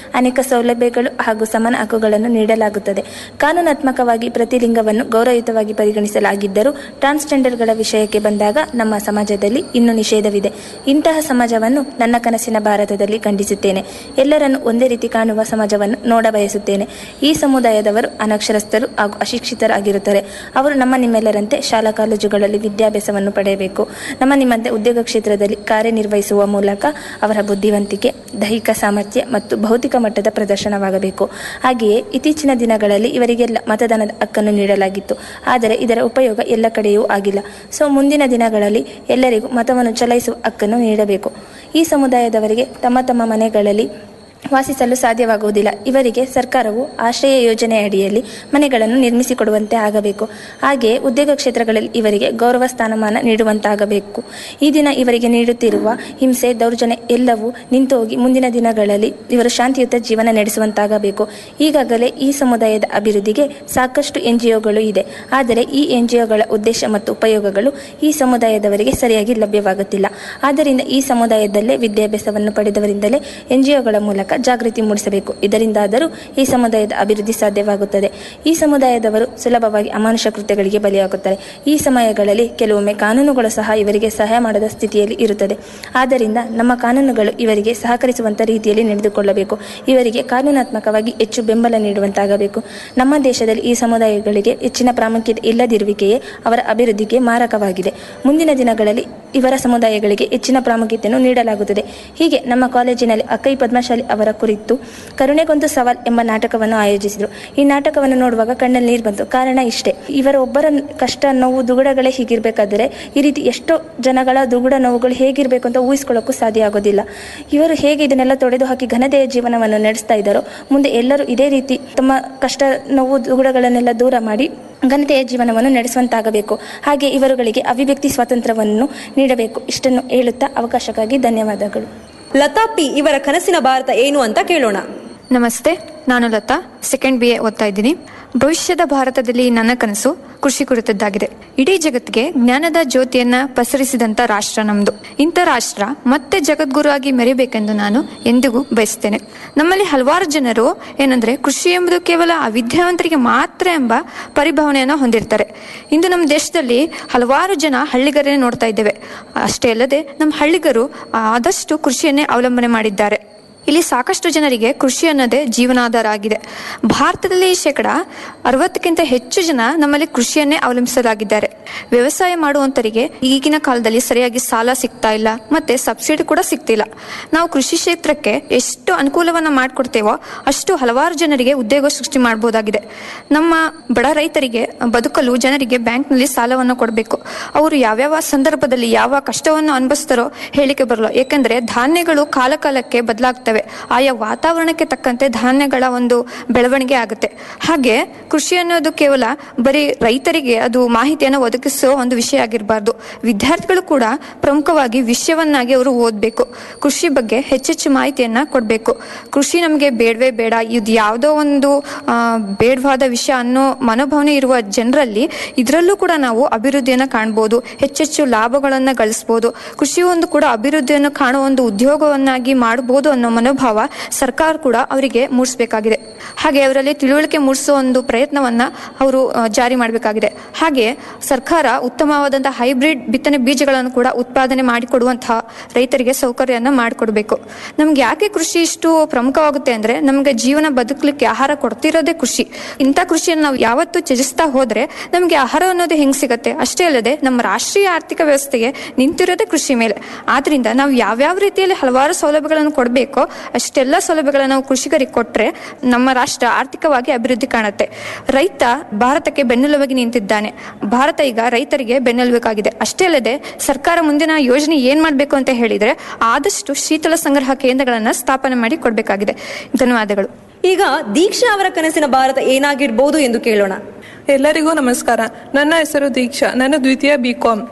ಅನೇಕ ಸೌಲಭ್ಯಗಳು ಹಾಗೂ ಸಮಾನ ಹಕ್ಕುಗಳನ್ನು ನೀಡಲಾಗುತ್ತದೆ ಕಾನೂನಾತ್ಮಕವಾಗಿ ಪ್ರತಿ ಲಿಂಗವನ್ನು ಗೌರವಯುತವಾಗಿ ಪರಿಗಣಿಸಲಾಗಿದ್ದರೂ ಟ್ರಾನ್ಸ್ಜೆಂಡರ್ಗಳ ವಿಷಯಕ್ಕೆ ಬಂದಾಗ ನಮ್ಮ ಸಮಾಜದಲ್ಲಿ ಇನ್ನೂ ನಿಷೇಧವಿದೆ ಇಂತಹ ಸಮಾಜವನ್ನು ನನ್ನ ಕನಸಿನ ಭಾರತದಲ್ಲಿ ಖಂಡಿಸುತ್ತೇನೆ ಎಲ್ಲರನ್ನು ಒಂದೇ ರೀತಿ ಕಾಣುವ ಸಮಾಜವನ್ನು ನೋಡ ಬಯಸುತ್ತೇನೆ ಈ ಸಮುದಾಯದವರು ಅನಕ್ಷರಸ್ಥರು ಹಾಗೂ ಅಶಿಕ್ಷಿತರಾಗಿರುತ್ತಾರೆ ಅವರು ನಮ್ಮ ನಿಮ್ಮೆಲ್ಲರಂತೆ ಶಾಲಾ ಕಾಲೇಜುಗಳಲ್ಲಿ ವಿದ್ಯಾಭ್ಯಾಸವನ್ನು ಪಡೆಯಬೇಕು ನಮ್ಮ ನಿಮ್ಮಂತೆ ಉದ್ಯೋಗ ಕ್ಷೇತ್ರದಲ್ಲಿ ಕಾರ್ಯನಿರ್ವಹಿಸುವ ಮೂಲಕ ಅವರ ಬುದ್ಧಿವಂತಿಕೆ ದೈಹಿಕ ಸಾಮರ್ಥ್ಯ ಮತ್ತು ಭೌತಿಕ ಮಟ್ಟದ ಪ್ರದರ್ಶನವಾಗಬೇಕು ಹಾಗೆಯೇ ಇತ್ತೀಚಿನ ದಿನಗಳಲ್ಲಿ ಇವರಿಗೆಲ್ಲ ಮತದಾನದ ಹಕ್ಕನ್ನು ನೀಡಲಾಗಿತ್ತು ಆದರೆ ಇದರ ಉಪಯೋಗ ಎಲ್ಲ ಕಡೆಯೂ ಆಗಿಲ್ಲ ಸೊ ಮುಂದಿನ ದಿನಗಳಲ್ಲಿ ಎಲ್ಲರಿಗೂ ಮತವನ್ನು ಚಲಾಯಿಸುವ ಹಕ್ಕನ್ನು ನೀಡಬೇಕು ಈ ಸಮುದಾಯದವರಿಗೆ ತಮ್ಮ ತಮ್ಮ ಮನೆಗಳಲ್ಲಿ ವಾಸಿಸಲು ಸಾಧ್ಯವಾಗುವುದಿಲ್ಲ ಇವರಿಗೆ ಸರ್ಕಾರವು ಆಶ್ರಯ ಯೋಜನೆ ಅಡಿಯಲ್ಲಿ ಮನೆಗಳನ್ನು ನಿರ್ಮಿಸಿಕೊಡುವಂತೆ ಆಗಬೇಕು ಹಾಗೆಯೇ ಉದ್ಯೋಗ ಕ್ಷೇತ್ರಗಳಲ್ಲಿ ಇವರಿಗೆ ಗೌರವ ಸ್ಥಾನಮಾನ ನೀಡುವಂತಾಗಬೇಕು ಈ ದಿನ ಇವರಿಗೆ ನೀಡುತ್ತಿರುವ ಹಿಂಸೆ ದೌರ್ಜನ್ಯ ಎಲ್ಲವೂ ನಿಂತು ಹೋಗಿ ಮುಂದಿನ ದಿನಗಳಲ್ಲಿ ಇವರು ಶಾಂತಿಯುತ ಜೀವನ ನಡೆಸುವಂತಾಗಬೇಕು ಈಗಾಗಲೇ ಈ ಸಮುದಾಯದ ಅಭಿವೃದ್ಧಿಗೆ ಸಾಕಷ್ಟು ಎನ್ ಇದೆ ಆದರೆ ಈ ಎನ್ ಉದ್ದೇಶ ಮತ್ತು ಉಪಯೋಗಗಳು ಈ ಸಮುದಾಯದವರಿಗೆ ಸರಿಯಾಗಿ ಲಭ್ಯವಾಗುತ್ತಿಲ್ಲ ಆದ್ದರಿಂದ ಈ ಸಮುದಾಯದಲ್ಲೇ ವಿದ್ಯಾಭ್ಯಾಸವನ್ನು ಪಡೆದವರಿಂದಲೇ ಎನ್ ಮೂಲಕ ಜಾಗೃತಿ ಮೂಡಿಸಬೇಕು ಇದರಿಂದಾದರೂ ಈ ಸಮುದಾಯದ ಅಭಿವೃದ್ಧಿ ಸಾಧ್ಯವಾಗುತ್ತದೆ ಈ ಸಮುದಾಯದವರು ಸುಲಭವಾಗಿ ಅಮಾನುಷ ಕೃತ್ಯಗಳಿಗೆ ಬಲಿಯಾಗುತ್ತಾರೆ ಈ ಸಮಯಗಳಲ್ಲಿ ಕೆಲವೊಮ್ಮೆ ಕಾನೂನುಗಳು ಸಹ ಇವರಿಗೆ ಸಹಾಯ ಮಾಡದ ಸ್ಥಿತಿಯಲ್ಲಿ ಇರುತ್ತದೆ ಆದ್ದರಿಂದ ನಮ್ಮ ಕಾನೂನುಗಳು ಇವರಿಗೆ ಸಹಕರಿಸುವಂತ ರೀತಿಯಲ್ಲಿ ನಡೆದುಕೊಳ್ಳಬೇಕು ಇವರಿಗೆ ಕಾನೂನಾತ್ಮಕವಾಗಿ ಹೆಚ್ಚು ಬೆಂಬಲ ನೀಡುವಂತಾಗಬೇಕು ನಮ್ಮ ದೇಶದಲ್ಲಿ ಈ ಸಮುದಾಯಗಳಿಗೆ ಹೆಚ್ಚಿನ ಪ್ರಾಮುಖ್ಯತೆ ಇಲ್ಲದಿರುವಿಕೆಯೇ ಅವರ ಅಭಿವೃದ್ಧಿಗೆ ಮಾರಕವಾಗಿದೆ ಮುಂದಿನ ದಿನಗಳಲ್ಲಿ ಇವರ ಸಮುದಾಯಗಳಿಗೆ ಹೆಚ್ಚಿನ ಪ್ರಾಮುಖ್ಯತೆಯನ್ನು ನೀಡಲಾಗುತ್ತದೆ ಹೀಗೆ ನಮ್ಮ ಕಾಲೇಜಿನಲ್ಲಿ ಅಕ್ಕೈ ಪದ್ಮಶಾಲಿ ಅವರ ಕುರಿತು ಕರುಣೆಗೊಂದು ಸವಾಲ್ ಎಂಬ ನಾಟಕವನ್ನು ಆಯೋಜಿಸಿದರು ಈ ನಾಟಕವನ್ನು ನೋಡುವಾಗ ಕಣ್ಣಲ್ಲಿ ನೀರು ಬಂತು ಕಾರಣ ಇಷ್ಟೇ ಇವರ ಒಬ್ಬರ ಕಷ್ಟ ನೋವು ದುಗುಡಗಳೇ ಹೀಗಿರಬೇಕಾದರೆ ಈ ರೀತಿ ಎಷ್ಟೋ ಜನಗಳ ದುಗುಡ ನೋವುಗಳು ಹೇಗಿರಬೇಕು ಅಂತ ಊಹಿಸ್ಕೊಳ್ಳೋಕ್ಕೂ ಸಾಧ್ಯ ಆಗೋದಿಲ್ಲ ಇವರು ಹೇಗೆ ಇದನ್ನೆಲ್ಲ ತೊಡೆದು ಹಾಕಿ ಘನತೆಯ ಜೀವನವನ್ನು ನಡೆಸ್ತಾ ಇದ್ದಾರೋ ಮುಂದೆ ಎಲ್ಲರೂ ಇದೇ ರೀತಿ ತಮ್ಮ ಕಷ್ಟ ನೋವು ದುಗುಡಗಳನ್ನೆಲ್ಲ ದೂರ ಮಾಡಿ ಘನತೆಯ ಜೀವನವನ್ನು ನಡೆಸುವಂತಾಗಬೇಕು ಹಾಗೆ ಇವರುಗಳಿಗೆ ಅಭಿವ್ಯಕ್ತಿ ಸ್ವಾತಂತ್ರ್ಯವನ್ನು ನೀಡಬೇಕು ಇಷ್ಟನ್ನು ಹೇಳುತ್ತಾ ಅವಕಾಶಕ್ಕಾಗಿ ಧನ್ಯವಾದಗಳು ಲತಾ ಪಿ ಇವರ ಕನಸಿನ ಭಾರತ ಏನು ಅಂತ ಕೇಳೋಣ ನಮಸ್ತೆ ನಾನು ಲತಾ ಸೆಕೆಂಡ್ ಬಿ ಎ ಓದ್ತಾ ಇದ್ದೀನಿ ಭವಿಷ್ಯದ ಭಾರತದಲ್ಲಿ ನನ್ನ ಕನಸು ಕೃಷಿ ಕುರಿತದ್ದಾಗಿದೆ ಇಡೀ ಜಗತ್ತಿಗೆ ಜ್ಞಾನದ ಜ್ಯೋತಿಯನ್ನ ಪಸರಿಸಿದಂತ ರಾಷ್ಟ್ರ ನಮ್ದು ಇಂಥ ರಾಷ್ಟ್ರ ಮತ್ತೆ ಜಗದ್ಗುರು ಆಗಿ ಮೆರಿಬೇಕೆಂದು ನಾನು ಎಂದಿಗೂ ಬಯಸ್ತೇನೆ ನಮ್ಮಲ್ಲಿ ಹಲವಾರು ಜನರು ಏನಂದ್ರೆ ಕೃಷಿ ಎಂಬುದು ಕೇವಲ ಅವಿದ್ಯಾವಂತರಿಗೆ ಮಾತ್ರ ಎಂಬ ಪರಿಭಾವನೆಯನ್ನು ಹೊಂದಿರ್ತಾರೆ ಇಂದು ನಮ್ಮ ದೇಶದಲ್ಲಿ ಹಲವಾರು ಜನ ಹಳ್ಳಿಗರನ್ನೇ ನೋಡ್ತಾ ಇದ್ದೇವೆ ಅಷ್ಟೇ ಅಲ್ಲದೆ ನಮ್ಮ ಹಳ್ಳಿಗರು ಆದಷ್ಟು ಕೃಷಿಯನ್ನೇ ಅವಲಂಬನೆ ಮಾಡಿದ್ದಾರೆ ಇಲ್ಲಿ ಸಾಕಷ್ಟು ಜನರಿಗೆ ಕೃಷಿ ಅನ್ನೋದೇ ಜೀವನಾಧಾರ ಆಗಿದೆ ಭಾರತದಲ್ಲಿ ಶೇಕಡ ಅರವತ್ತಕ್ಕಿಂತ ಹೆಚ್ಚು ಜನ ನಮ್ಮಲ್ಲಿ ಕೃಷಿಯನ್ನೇ ಅವಲಂಬಿಸಲಾಗಿದ್ದಾರೆ ವ್ಯವಸಾಯ ಮಾಡುವಂತರಿಗೆ ಈಗಿನ ಕಾಲದಲ್ಲಿ ಸರಿಯಾಗಿ ಸಾಲ ಸಿಗ್ತಾ ಇಲ್ಲ ಮತ್ತೆ ಸಬ್ಸಿಡಿ ಕೂಡ ಸಿಗ್ತಿಲ್ಲ ನಾವು ಕೃಷಿ ಕ್ಷೇತ್ರಕ್ಕೆ ಎಷ್ಟು ಅನುಕೂಲವನ್ನ ಮಾಡಿಕೊಡ್ತೇವೋ ಅಷ್ಟು ಹಲವಾರು ಜನರಿಗೆ ಉದ್ಯೋಗ ಸೃಷ್ಟಿ ಮಾಡಬಹುದಾಗಿದೆ ನಮ್ಮ ಬಡ ರೈತರಿಗೆ ಬದುಕಲು ಜನರಿಗೆ ಬ್ಯಾಂಕ್ನಲ್ಲಿ ಸಾಲವನ್ನು ಕೊಡಬೇಕು ಅವರು ಯಾವ್ಯಾವ ಸಂದರ್ಭದಲ್ಲಿ ಯಾವ ಕಷ್ಟವನ್ನು ಅನುಭವಿಸ್ತಾರೋ ಹೇಳಿಕೆ ಬರಲ್ಲ ಯಾಕಂದ್ರೆ ಧಾನ್ಯಗಳು ಕಾಲ ಕಾಲಕ್ಕೆ ಬದಲಾಗ್ತವೆ ಆಯಾ ವಾತಾವರಣಕ್ಕೆ ತಕ್ಕಂತೆ ಧಾನ್ಯಗಳ ಒಂದು ಬೆಳವಣಿಗೆ ಆಗುತ್ತೆ ಹಾಗೆ ಕೃಷಿ ಅನ್ನೋದು ಕೇವಲ ಬರೀ ರೈತರಿಗೆ ಅದು ಮಾಹಿತಿಯನ್ನು ಒದಗಿಸೋ ಒಂದು ವಿಷಯ ಆಗಿರಬಾರ್ದು ವಿದ್ಯಾರ್ಥಿಗಳು ಕೂಡ ಪ್ರಮುಖವಾಗಿ ವಿಷಯವನ್ನಾಗಿ ಅವರು ಓದಬೇಕು ಕೃಷಿ ಬಗ್ಗೆ ಹೆಚ್ಚೆಚ್ಚು ಮಾಹಿತಿಯನ್ನ ಕೊಡಬೇಕು ಕೃಷಿ ನಮಗೆ ಬೇಡವೇ ಬೇಡ ಇದು ಯಾವುದೋ ಒಂದು ಆ, ಬೇಡವಾದ ವಿಷಯ ಅನ್ನೋ ಮನೋಭಾವನೆ ಇರುವ ಜನರಲ್ಲಿ ಇದರಲ್ಲೂ ಕೂಡ ನಾವು ಅಭಿವೃದ್ಧಿಯನ್ನು ಕಾಣ್ಬೋದು ಹೆಚ್ಚೆಚ್ಚು ಲಾಭಗಳನ್ನ ಗಳಿಸ್ಬೋದು ಕೃಷಿ ಒಂದು ಕೂಡ ಅಭಿವೃದ್ಧಿಯನ್ನು ಕಾಣುವ ಒಂದು ಉದ್ಯೋಗವನ್ನಾಗಿ ಮಾಡಬಹುದು ಅನ್ನೋ ಮನೋಭಾವ ಸರ್ಕಾರ ಕೂಡ ಅವರಿಗೆ ಮೂಡಿಸಬೇಕಾಗಿದೆ ಹಾಗೆ ಅವರಲ್ಲಿ ತಿಳುವಳಿಕೆ ಮೂಡಿಸೋ ಒಂದು ಪ್ರಯತ್ನವನ್ನ ಅವರು ಆ, ಜಾರಿ ಮಾಡಬೇಕಾಗಿದೆ ಹಾಗೆ ಸರ್ಕಾರ ಉತ್ತಮವಾದಂತಹ ಹೈಬ್ರಿಡ್ ಬಿತ್ತನೆ ಬೀಜಗಳನ್ನು ಕೂಡ ಉತ್ಪಾದನೆ ಮಾಡಿಕೊಡುವಂತಹ ರೈತರಿಗೆ ಸೌಕರ್ಯನ ಮಾಡಿಕೊಡ್ಬೇಕು ನಮ್ಗೆ ಯಾಕೆ ಕೃಷಿ ಇಷ್ಟು ಪ್ರಮುಖವಾಗುತ್ತೆ ಅಂದ್ರೆ ನಮ್ಗೆ ಜೀವನ ಬದುಕಲಿಕ್ಕೆ ಆಹಾರ ಕೊಡ್ತಿರೋದೇ ಕೃಷಿ ಇಂಥ ಕೃಷಿಯನ್ನು ನಾವು ಯಾವತ್ತೂ ತ್ಯಜಿಸ್ತಾ ಹೋದ್ರೆ ನಮ್ಗೆ ಆಹಾರ ಅನ್ನೋದು ಹೆಂಗ್ ಸಿಗತ್ತೆ ಅಷ್ಟೇ ಅಲ್ಲದೆ ನಮ್ಮ ರಾಷ್ಟ್ರೀಯ ಆರ್ಥಿಕ ವ್ಯವಸ್ಥೆಗೆ ನಿಂತಿರೋದೇ ಕೃಷಿ ಮೇಲೆ ಆದ್ರಿಂದ ನಾವು ಯಾವ್ಯಾವ ರೀತಿಯಲ್ಲಿ ಹಲವಾರು ಸೌಲಭ್ಯಗಳನ್ನು ಕೊಡಬೇಕೋ ಅಷ್ಟೆಲ್ಲ ಸೌಲಭ್ಯಗಳನ್ನು ನಾವು ಕೃಷಿಕರಿಗೆ ಕೊಟ್ರೆ ನಮ್ಮ ರಾಷ್ಟ್ರ ಆರ್ಥಿಕವಾಗಿ ಅಭಿವೃದ್ಧಿ ಕಾಣುತ್ತೆ ರೈತ ಭಾರತಕ್ಕೆ ಬೆನ್ನೆಲುಬಾಗಿ ನಿಂತಿದ್ದಾನೆ ಭಾರತ ಈಗ ರೈತರಿಗೆ ಬೆನ್ನೆಲುಬೇಕಾಗಿದೆ ಅಷ್ಟೇ ಅಲ್ಲದೆ ಸರ್ಕಾರ ಮುಂದಿನ ಯೋಜನೆ ಏನ್ ಮಾಡಬೇಕು ಅಂತ ಹೇಳಿದ್ರೆ ಆದಷ್ಟು ಶೀತಲ ಸಂಗ್ರಹ ಕೇಂದ್ರಗಳನ್ನ ಸ್ಥಾಪನೆ ಮಾಡಿ ಕೊಡಬೇಕಾಗಿದೆ ಧನ್ಯವಾದಗಳು ಈಗ ದೀಕ್ಷಾ ಅವರ ಕನಸಿನ ಭಾರತ ಏನಾಗಿರ್ಬೋದು ಎಂದು ಕೇಳೋಣ ಎಲ್ಲರಿಗೂ ನಮಸ್ಕಾರ ನನ್ನ ಹೆಸರು ದೀಕ್ಷಾ ನಾನು ದ್ವಿತೀಯ ಬಿ ಕಾಮ್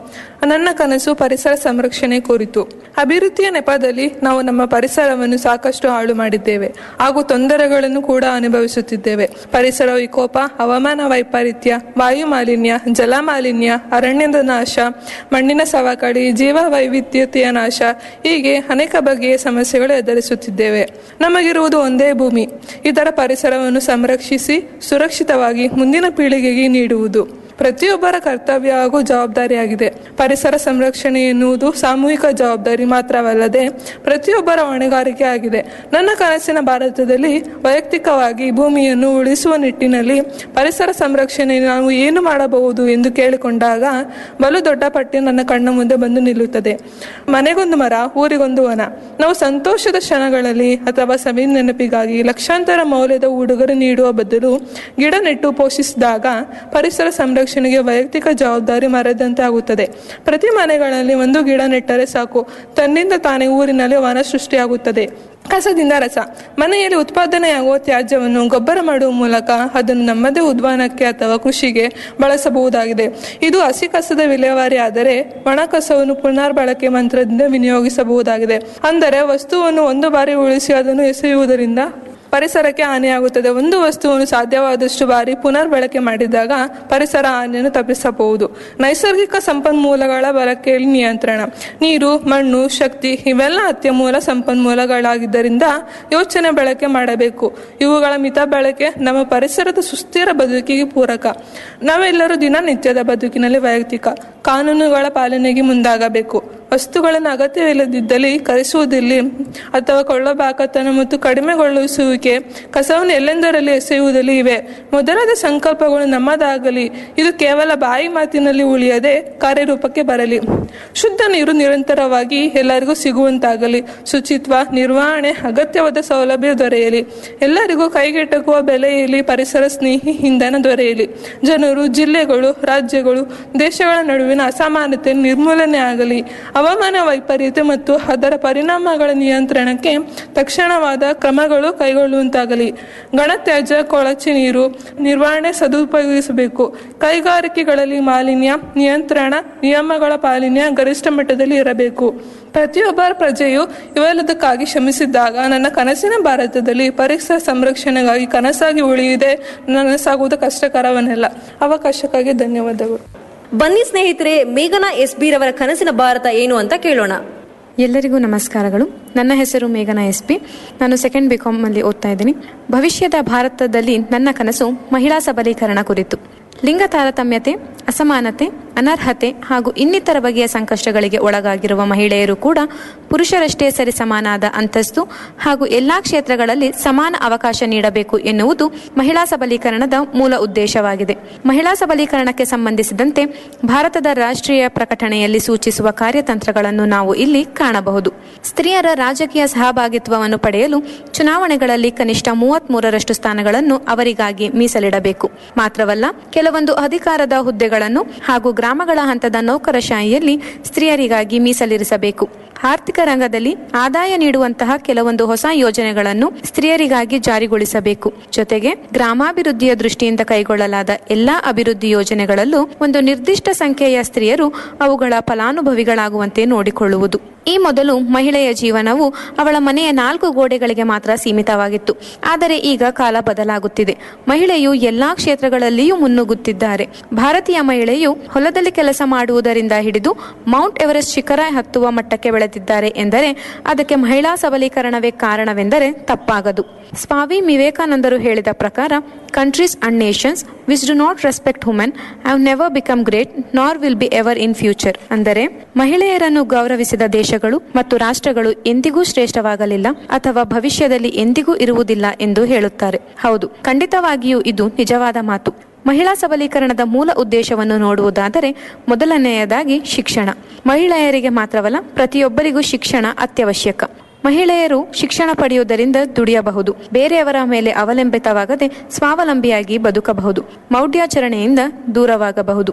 ನನ್ನ ಕನಸು ಪರಿಸರ ಸಂರಕ್ಷಣೆ ಕುರಿತು ಅಭಿವೃದ್ಧಿಯ ನೆಪದಲ್ಲಿ ನಾವು ನಮ್ಮ ಪರಿಸರವನ್ನು ಸಾಕಷ್ಟು ಹಾಳು ಮಾಡಿದ್ದೇವೆ ಹಾಗೂ ತೊಂದರೆಗಳನ್ನು ಕೂಡ ಅನುಭವಿಸುತ್ತಿದ್ದೇವೆ ಪರಿಸರ ವಿಕೋಪ ಹವಾಮಾನ ವೈಪರೀತ್ಯ ವಾಯು ಮಾಲಿನ್ಯ ಜಲ ಮಾಲಿನ್ಯ ಅರಣ್ಯದ ನಾಶ ಮಣ್ಣಿನ ಸವಕಳಿ ಜೀವ ವೈವಿಧ್ಯತೆಯ ನಾಶ ಹೀಗೆ ಅನೇಕ ಬಗೆಯ ಸಮಸ್ಯೆಗಳು ಎದುರಿಸುತ್ತಿದ್ದೇವೆ ನಮಗಿರುವುದು ಒಂದೇ ಭೂಮಿ ಇದರ ಪರಿಸರವನ್ನು ಸಂರಕ್ಷಿಸಿ ಸುರಕ್ಷಿತವಾಗಿ ಮುಂದಿನ ಪೀಳಿಗೆಗೆ ನೀಡುವುದು ಪ್ರತಿಯೊಬ್ಬರ ಕರ್ತವ್ಯ ಹಾಗೂ ಜವಾಬ್ದಾರಿಯಾಗಿದೆ ಪರಿಸರ ಸಂರಕ್ಷಣೆ ಎನ್ನುವುದು ಸಾಮೂಹಿಕ ಜವಾಬ್ದಾರಿ ಮಾತ್ರವಲ್ಲದೆ ಪ್ರತಿಯೊಬ್ಬರ ಹೊಣೆಗಾರಿಕೆ ಆಗಿದೆ ನನ್ನ ಕನಸಿನ ಭಾರತದಲ್ಲಿ ವೈಯಕ್ತಿಕವಾಗಿ ಭೂಮಿಯನ್ನು ಉಳಿಸುವ ನಿಟ್ಟಿನಲ್ಲಿ ಪರಿಸರ ಸಂರಕ್ಷಣೆ ನಾವು ಏನು ಮಾಡಬಹುದು ಎಂದು ಕೇಳಿಕೊಂಡಾಗ ಬಲು ದೊಡ್ಡ ಪಟ್ಟಿ ನನ್ನ ಕಣ್ಣ ಮುಂದೆ ಬಂದು ನಿಲ್ಲುತ್ತದೆ ಮನೆಗೊಂದು ಮರ ಊರಿಗೊಂದು ವನ ನಾವು ಸಂತೋಷದ ಕ್ಷಣಗಳಲ್ಲಿ ಅಥವಾ ಸವಿ ನೆನಪಿಗಾಗಿ ಲಕ್ಷಾಂತರ ಮೌಲ್ಯದ ಉಡುಗೊರೆ ನೀಡುವ ಬದಲು ಗಿಡ ನೆಟ್ಟು ಪೋಷಿಸಿದಾಗ ಪರಿಸರ ಸಂರಕ್ಷಣೆಗೆ ವೈಯಕ್ತಿಕ ಜವಾಬ್ದಾರಿ ಮರೆದಂತೆ ಆಗುತ್ತದೆ ಪ್ರತಿ ಮನೆಗಳಲ್ಲಿ ಒಂದು ಗಿಡ ನೆಟ್ಟರೆ ಸಾಕು ತನ್ನಿಂದ ತಾನೇ ಊರಿನಲ್ಲಿ ವನ ಸೃಷ್ಟಿಯಾಗುತ್ತದೆ ಕಸದಿಂದ ರಸ ಮನೆಯಲ್ಲಿ ಉತ್ಪಾದನೆಯಾಗುವ ತ್ಯಾಜ್ಯವನ್ನು ಗೊಬ್ಬರ ಮಾಡುವ ಮೂಲಕ ಅದನ್ನು ನಮ್ಮದೇ ಉದ್ಯಾನಕ್ಕೆ ಅಥವಾ ಕೃಷಿಗೆ ಬಳಸಬಹುದಾಗಿದೆ ಇದು ಹಸಿ ಕಸದ ವಿಲೇವಾರಿ ಆದರೆ ಒಣ ಕಸವನ್ನು ಪುನರ್ಬಳಕೆ ಮಂತ್ರದಿಂದ ವಿನಿಯೋಗಿಸಬಹುದಾಗಿದೆ ಅಂದರೆ ವಸ್ತುವನ್ನು ಒಂದು ಬಾರಿ ಉಳಿಸಿ ಅದನ್ನು ಎಸೆಯುವುದರಿಂದ ಪರಿಸರಕ್ಕೆ ಹಾನಿಯಾಗುತ್ತದೆ ಒಂದು ವಸ್ತುವನ್ನು ಸಾಧ್ಯವಾದಷ್ಟು ಬಾರಿ ಪುನರ್ಬಳಕೆ ಮಾಡಿದಾಗ ಪರಿಸರ ಹಾನಿಯನ್ನು ತಪ್ಪಿಸಬಹುದು ನೈಸರ್ಗಿಕ ಸಂಪನ್ಮೂಲಗಳ ಬಳಕೆಯಲ್ಲಿ ನಿಯಂತ್ರಣ ನೀರು ಮಣ್ಣು ಶಕ್ತಿ ಇವೆಲ್ಲ ಅತ್ಯಮೂಲ ಸಂಪನ್ಮೂಲಗಳಾಗಿದ್ದರಿಂದ ಯೋಚನೆ ಬಳಕೆ ಮಾಡಬೇಕು ಇವುಗಳ ಮಿತ ಬಳಕೆ ನಮ್ಮ ಪರಿಸರದ ಸುಸ್ಥಿರ ಬದುಕಿಗೆ ಪೂರಕ ನಾವೆಲ್ಲರೂ ದಿನನಿತ್ಯದ ಬದುಕಿನಲ್ಲಿ ವೈಯಕ್ತಿಕ ಕಾನೂನುಗಳ ಪಾಲನೆಗೆ ಮುಂದಾಗಬೇಕು ವಸ್ತುಗಳನ್ನು ಅಗತ್ಯವಿಲ್ಲದಿದ್ದಲ್ಲಿ ಕರೆಸುವುದಿಲ್ಲ ಅಥವಾ ಕೊಳ್ಳಬಾಕತನ ಮತ್ತು ಕಡಿಮೆಗೊಳಿಸುವಿಕೆ ಕಸವನ್ನು ಎಲ್ಲೆಂದರಲ್ಲಿ ಎಸೆಯುವುದಲ್ಲಿ ಇವೆ ಮೊದಲಾದ ಸಂಕಲ್ಪಗಳು ನಮ್ಮದಾಗಲಿ ಇದು ಕೇವಲ ಬಾಯಿ ಮಾತಿನಲ್ಲಿ ಉಳಿಯದೆ ಕಾರ್ಯರೂಪಕ್ಕೆ ಬರಲಿ ಶುದ್ಧ ನೀರು ನಿರಂತರವಾಗಿ ಎಲ್ಲರಿಗೂ ಸಿಗುವಂತಾಗಲಿ ಶುಚಿತ್ವ ನಿರ್ವಹಣೆ ಅಗತ್ಯವಾದ ಸೌಲಭ್ಯ ದೊರೆಯಲಿ ಎಲ್ಲರಿಗೂ ಕೈಗೆಟಕುವ ಬೆಲೆಯಲ್ಲಿ ಪರಿಸರ ಸ್ನೇಹಿ ಇಂಧನ ದೊರೆಯಲಿ ಜನರು ಜಿಲ್ಲೆಗಳು ರಾಜ್ಯಗಳು ದೇಶಗಳ ನಡುವಿನ ಅಸಮಾನತೆ ನಿರ್ಮೂಲನೆ ಆಗಲಿ ಹವಾಮಾನ ವೈಪರೀತ್ಯ ಮತ್ತು ಅದರ ಪರಿಣಾಮಗಳ ನಿಯಂತ್ರಣಕ್ಕೆ ತಕ್ಷಣವಾದ ಕ್ರಮಗಳು ಕೈಗೊಳ್ಳುವಂತಾಗಲಿ ಘನತ್ಯಾಜ್ಯ ಕೊಳಚೆ ನೀರು ನಿರ್ವಹಣೆ ಸದುಪಯೋಗಿಸಬೇಕು ಕೈಗಾರಿಕೆಗಳಲ್ಲಿ ಮಾಲಿನ್ಯ ನಿಯಂತ್ರಣ ನಿಯಮಗಳ ಪಾಲನೆ ಗರಿಷ್ಠ ಮಟ್ಟದಲ್ಲಿ ಇರಬೇಕು ಪ್ರತಿಯೊಬ್ಬ ಪ್ರಜೆಯು ಇವೆಲ್ಲದಕ್ಕಾಗಿ ಶ್ರಮಿಸಿದ್ದಾಗ ನನ್ನ ಕನಸಿನ ಭಾರತದಲ್ಲಿ ಪರಿಸರ ಸಂರಕ್ಷಣೆಗಾಗಿ ಕನಸಾಗಿ ಉಳಿಯುವುದೇ ನನಸಾಗುವುದು ಕಷ್ಟಕರವನ್ನಲ್ಲ ಅವಕಾಶಕ್ಕಾಗಿ ಧನ್ಯವಾದಗಳು ಬನ್ನಿ ಸ್ನೇಹಿತರೆ ಮೇಘನಾ ಎಸ್ ಬಿ ರವರ ಕನಸಿನ ಭಾರತ ಏನು ಅಂತ ಕೇಳೋಣ ಎಲ್ಲರಿಗೂ ನಮಸ್ಕಾರಗಳು ನನ್ನ ಹೆಸರು ಮೇಘನಾ ಎಸ್ ಪಿ ನಾನು ಸೆಕೆಂಡ್ ಬಿ ಅಲ್ಲಿ ಓದ್ತಾ ಇದ್ದೀನಿ ಭವಿಷ್ಯದ ಭಾರತದಲ್ಲಿ ನನ್ನ ಕನಸು ಮಹಿಳಾ ಸಬಲೀಕರಣ ಕುರಿತು ಲಿಂಗ ತಾರತಮ್ಯತೆ ಅಸಮಾನತೆ ಅನರ್ಹತೆ ಹಾಗೂ ಇನ್ನಿತರ ಬಗೆಯ ಸಂಕಷ್ಟಗಳಿಗೆ ಒಳಗಾಗಿರುವ ಮಹಿಳೆಯರು ಕೂಡ ಪುರುಷರಷ್ಟೇ ಸರಿಸಮಾನಾದ ಅಂತಸ್ತು ಹಾಗೂ ಎಲ್ಲಾ ಕ್ಷೇತ್ರಗಳಲ್ಲಿ ಸಮಾನ ಅವಕಾಶ ನೀಡಬೇಕು ಎನ್ನುವುದು ಮಹಿಳಾ ಸಬಲೀಕರಣದ ಮೂಲ ಉದ್ದೇಶವಾಗಿದೆ ಮಹಿಳಾ ಸಬಲೀಕರಣಕ್ಕೆ ಸಂಬಂಧಿಸಿದಂತೆ ಭಾರತದ ರಾಷ್ಟ್ರೀಯ ಪ್ರಕಟಣೆಯಲ್ಲಿ ಸೂಚಿಸುವ ಕಾರ್ಯತಂತ್ರಗಳನ್ನು ನಾವು ಇಲ್ಲಿ ಕಾಣಬಹುದು ಸ್ತ್ರೀಯರ ರಾಜಕೀಯ ಸಹಭಾಗಿತ್ವವನ್ನು ಪಡೆಯಲು ಚುನಾವಣೆಗಳಲ್ಲಿ ಕನಿಷ್ಠ ಮೂವತ್ತ್ ಮೂರರಷ್ಟು ಸ್ಥಾನಗಳನ್ನು ಅವರಿಗಾಗಿ ಮೀಸಲಿಡಬೇಕು ಮಾತ್ರವಲ್ಲ ಕೆಲವೊಂದು ಅಧಿಕಾರದ ಹುದ್ದೆಗಳನ್ನು ಹಾಗೂ ಗ್ರಾಮಗಳ ಹಂತದ ನೌಕರಶಾಹಿಯಲ್ಲಿ ಸ್ತ್ರೀಯರಿಗಾಗಿ ಮೀಸಲಿರಿಸಬೇಕು ಆರ್ಥಿಕ ರಂಗದಲ್ಲಿ ಆದಾಯ ನೀಡುವಂತಹ ಕೆಲವೊಂದು ಹೊಸ ಯೋಜನೆಗಳನ್ನು ಸ್ತ್ರೀಯರಿಗಾಗಿ ಜಾರಿಗೊಳಿಸಬೇಕು ಜೊತೆಗೆ ಗ್ರಾಮಾಭಿವೃದ್ಧಿಯ ದೃಷ್ಟಿಯಿಂದ ಕೈಗೊಳ್ಳಲಾದ ಎಲ್ಲಾ ಅಭಿವೃದ್ಧಿ ಯೋಜನೆಗಳಲ್ಲೂ ಒಂದು ನಿರ್ದಿಷ್ಟ ಸಂಖ್ಯೆಯ ಸ್ತ್ರೀಯರು ಅವುಗಳ ಫಲಾನುಭವಿಗಳಾಗುವಂತೆ ನೋಡಿಕೊಳ್ಳುವುದು ಈ ಮೊದಲು ಮಹಿಳೆಯ ಜೀವನವು ಅವಳ ಮನೆಯ ನಾಲ್ಕು ಗೋಡೆಗಳಿಗೆ ಮಾತ್ರ ಸೀಮಿತವಾಗಿತ್ತು ಆದರೆ ಈಗ ಕಾಲ ಬದಲಾಗುತ್ತಿದೆ ಮಹಿಳೆಯು ಎಲ್ಲಾ ಕ್ಷೇತ್ರಗಳಲ್ಲಿಯೂ ಮುನ್ನುಗ್ಗುತ್ತಿದ್ದಾರೆ ಭಾರತೀಯ ಮಹಿಳೆಯು ಹೊಲದಲ್ಲಿ ಕೆಲಸ ಮಾಡುವುದರಿಂದ ಹಿಡಿದು ಮೌಂಟ್ ಎವರೆಸ್ಟ್ ಶಿಖರ ಹತ್ತುವ ಮಟ್ಟಕ್ಕೆ ಬೆಳೆದಿದ್ದಾರೆ ಎಂದರೆ ಅದಕ್ಕೆ ಮಹಿಳಾ ಸಬಲೀಕರಣವೇ ಕಾರಣವೆಂದರೆ ತಪ್ಪಾಗದು ಸ್ವಾಮಿ ವಿವೇಕಾನಂದರು ಹೇಳಿದ ಪ್ರಕಾರ countries and nations which do not respect women have never become great nor will be ever in future ಅಂದರೆ ಮಹಿಳೆಯರನ್ನು ಗೌರವಿಸಿದ ದೇಶಗಳು ಮತ್ತು ರಾಷ್ಟ್ರಗಳು ಎಂದಿಗೂ ಶ್ರೇಷ್ಠವಾಗಲಿಲ್ಲ ಅಥವಾ ಭವಿಷ್ಯದಲ್ಲಿ ಎಂದಿಗೂ ಇರುವುದಿಲ್ಲ ಎಂದು ಹೇಳುತ್ತಾರೆ ಹೌದು ಖಂಡಿತವಾಗಿಯೂ ಇದು ನಿಜವಾದ ಮಾತು ಮಹಿಳಾ ಸಬಲೀಕರಣದ ಮೂಲ ಉದ್ದೇಶವನ್ನು ನೋಡುವುದಾದರೆ ಮೊದಲನೆಯದಾಗಿ ಶಿಕ್ಷಣ ಮಹಿಳೆಯರಿಗೆ ಮಾತ್ರವಲ್ಲ ಪ್ರತಿಯೊಬ್ಬರಿಗೂ ಶಿಕ್ಷಣ ಅತ್ಯವಶ್ಯಕ ಮಹಿಳೆಯರು ಶಿಕ್ಷಣ ಪಡೆಯುವುದರಿಂದ ದುಡಿಯಬಹುದು ಬೇರೆಯವರ ಮೇಲೆ ಅವಲಂಬಿತವಾಗದೆ ಸ್ವಾವಲಂಬಿಯಾಗಿ ಬದುಕಬಹುದು ಮೌಢ್ಯಾಚರಣೆಯಿಂದ ದೂರವಾಗಬಹುದು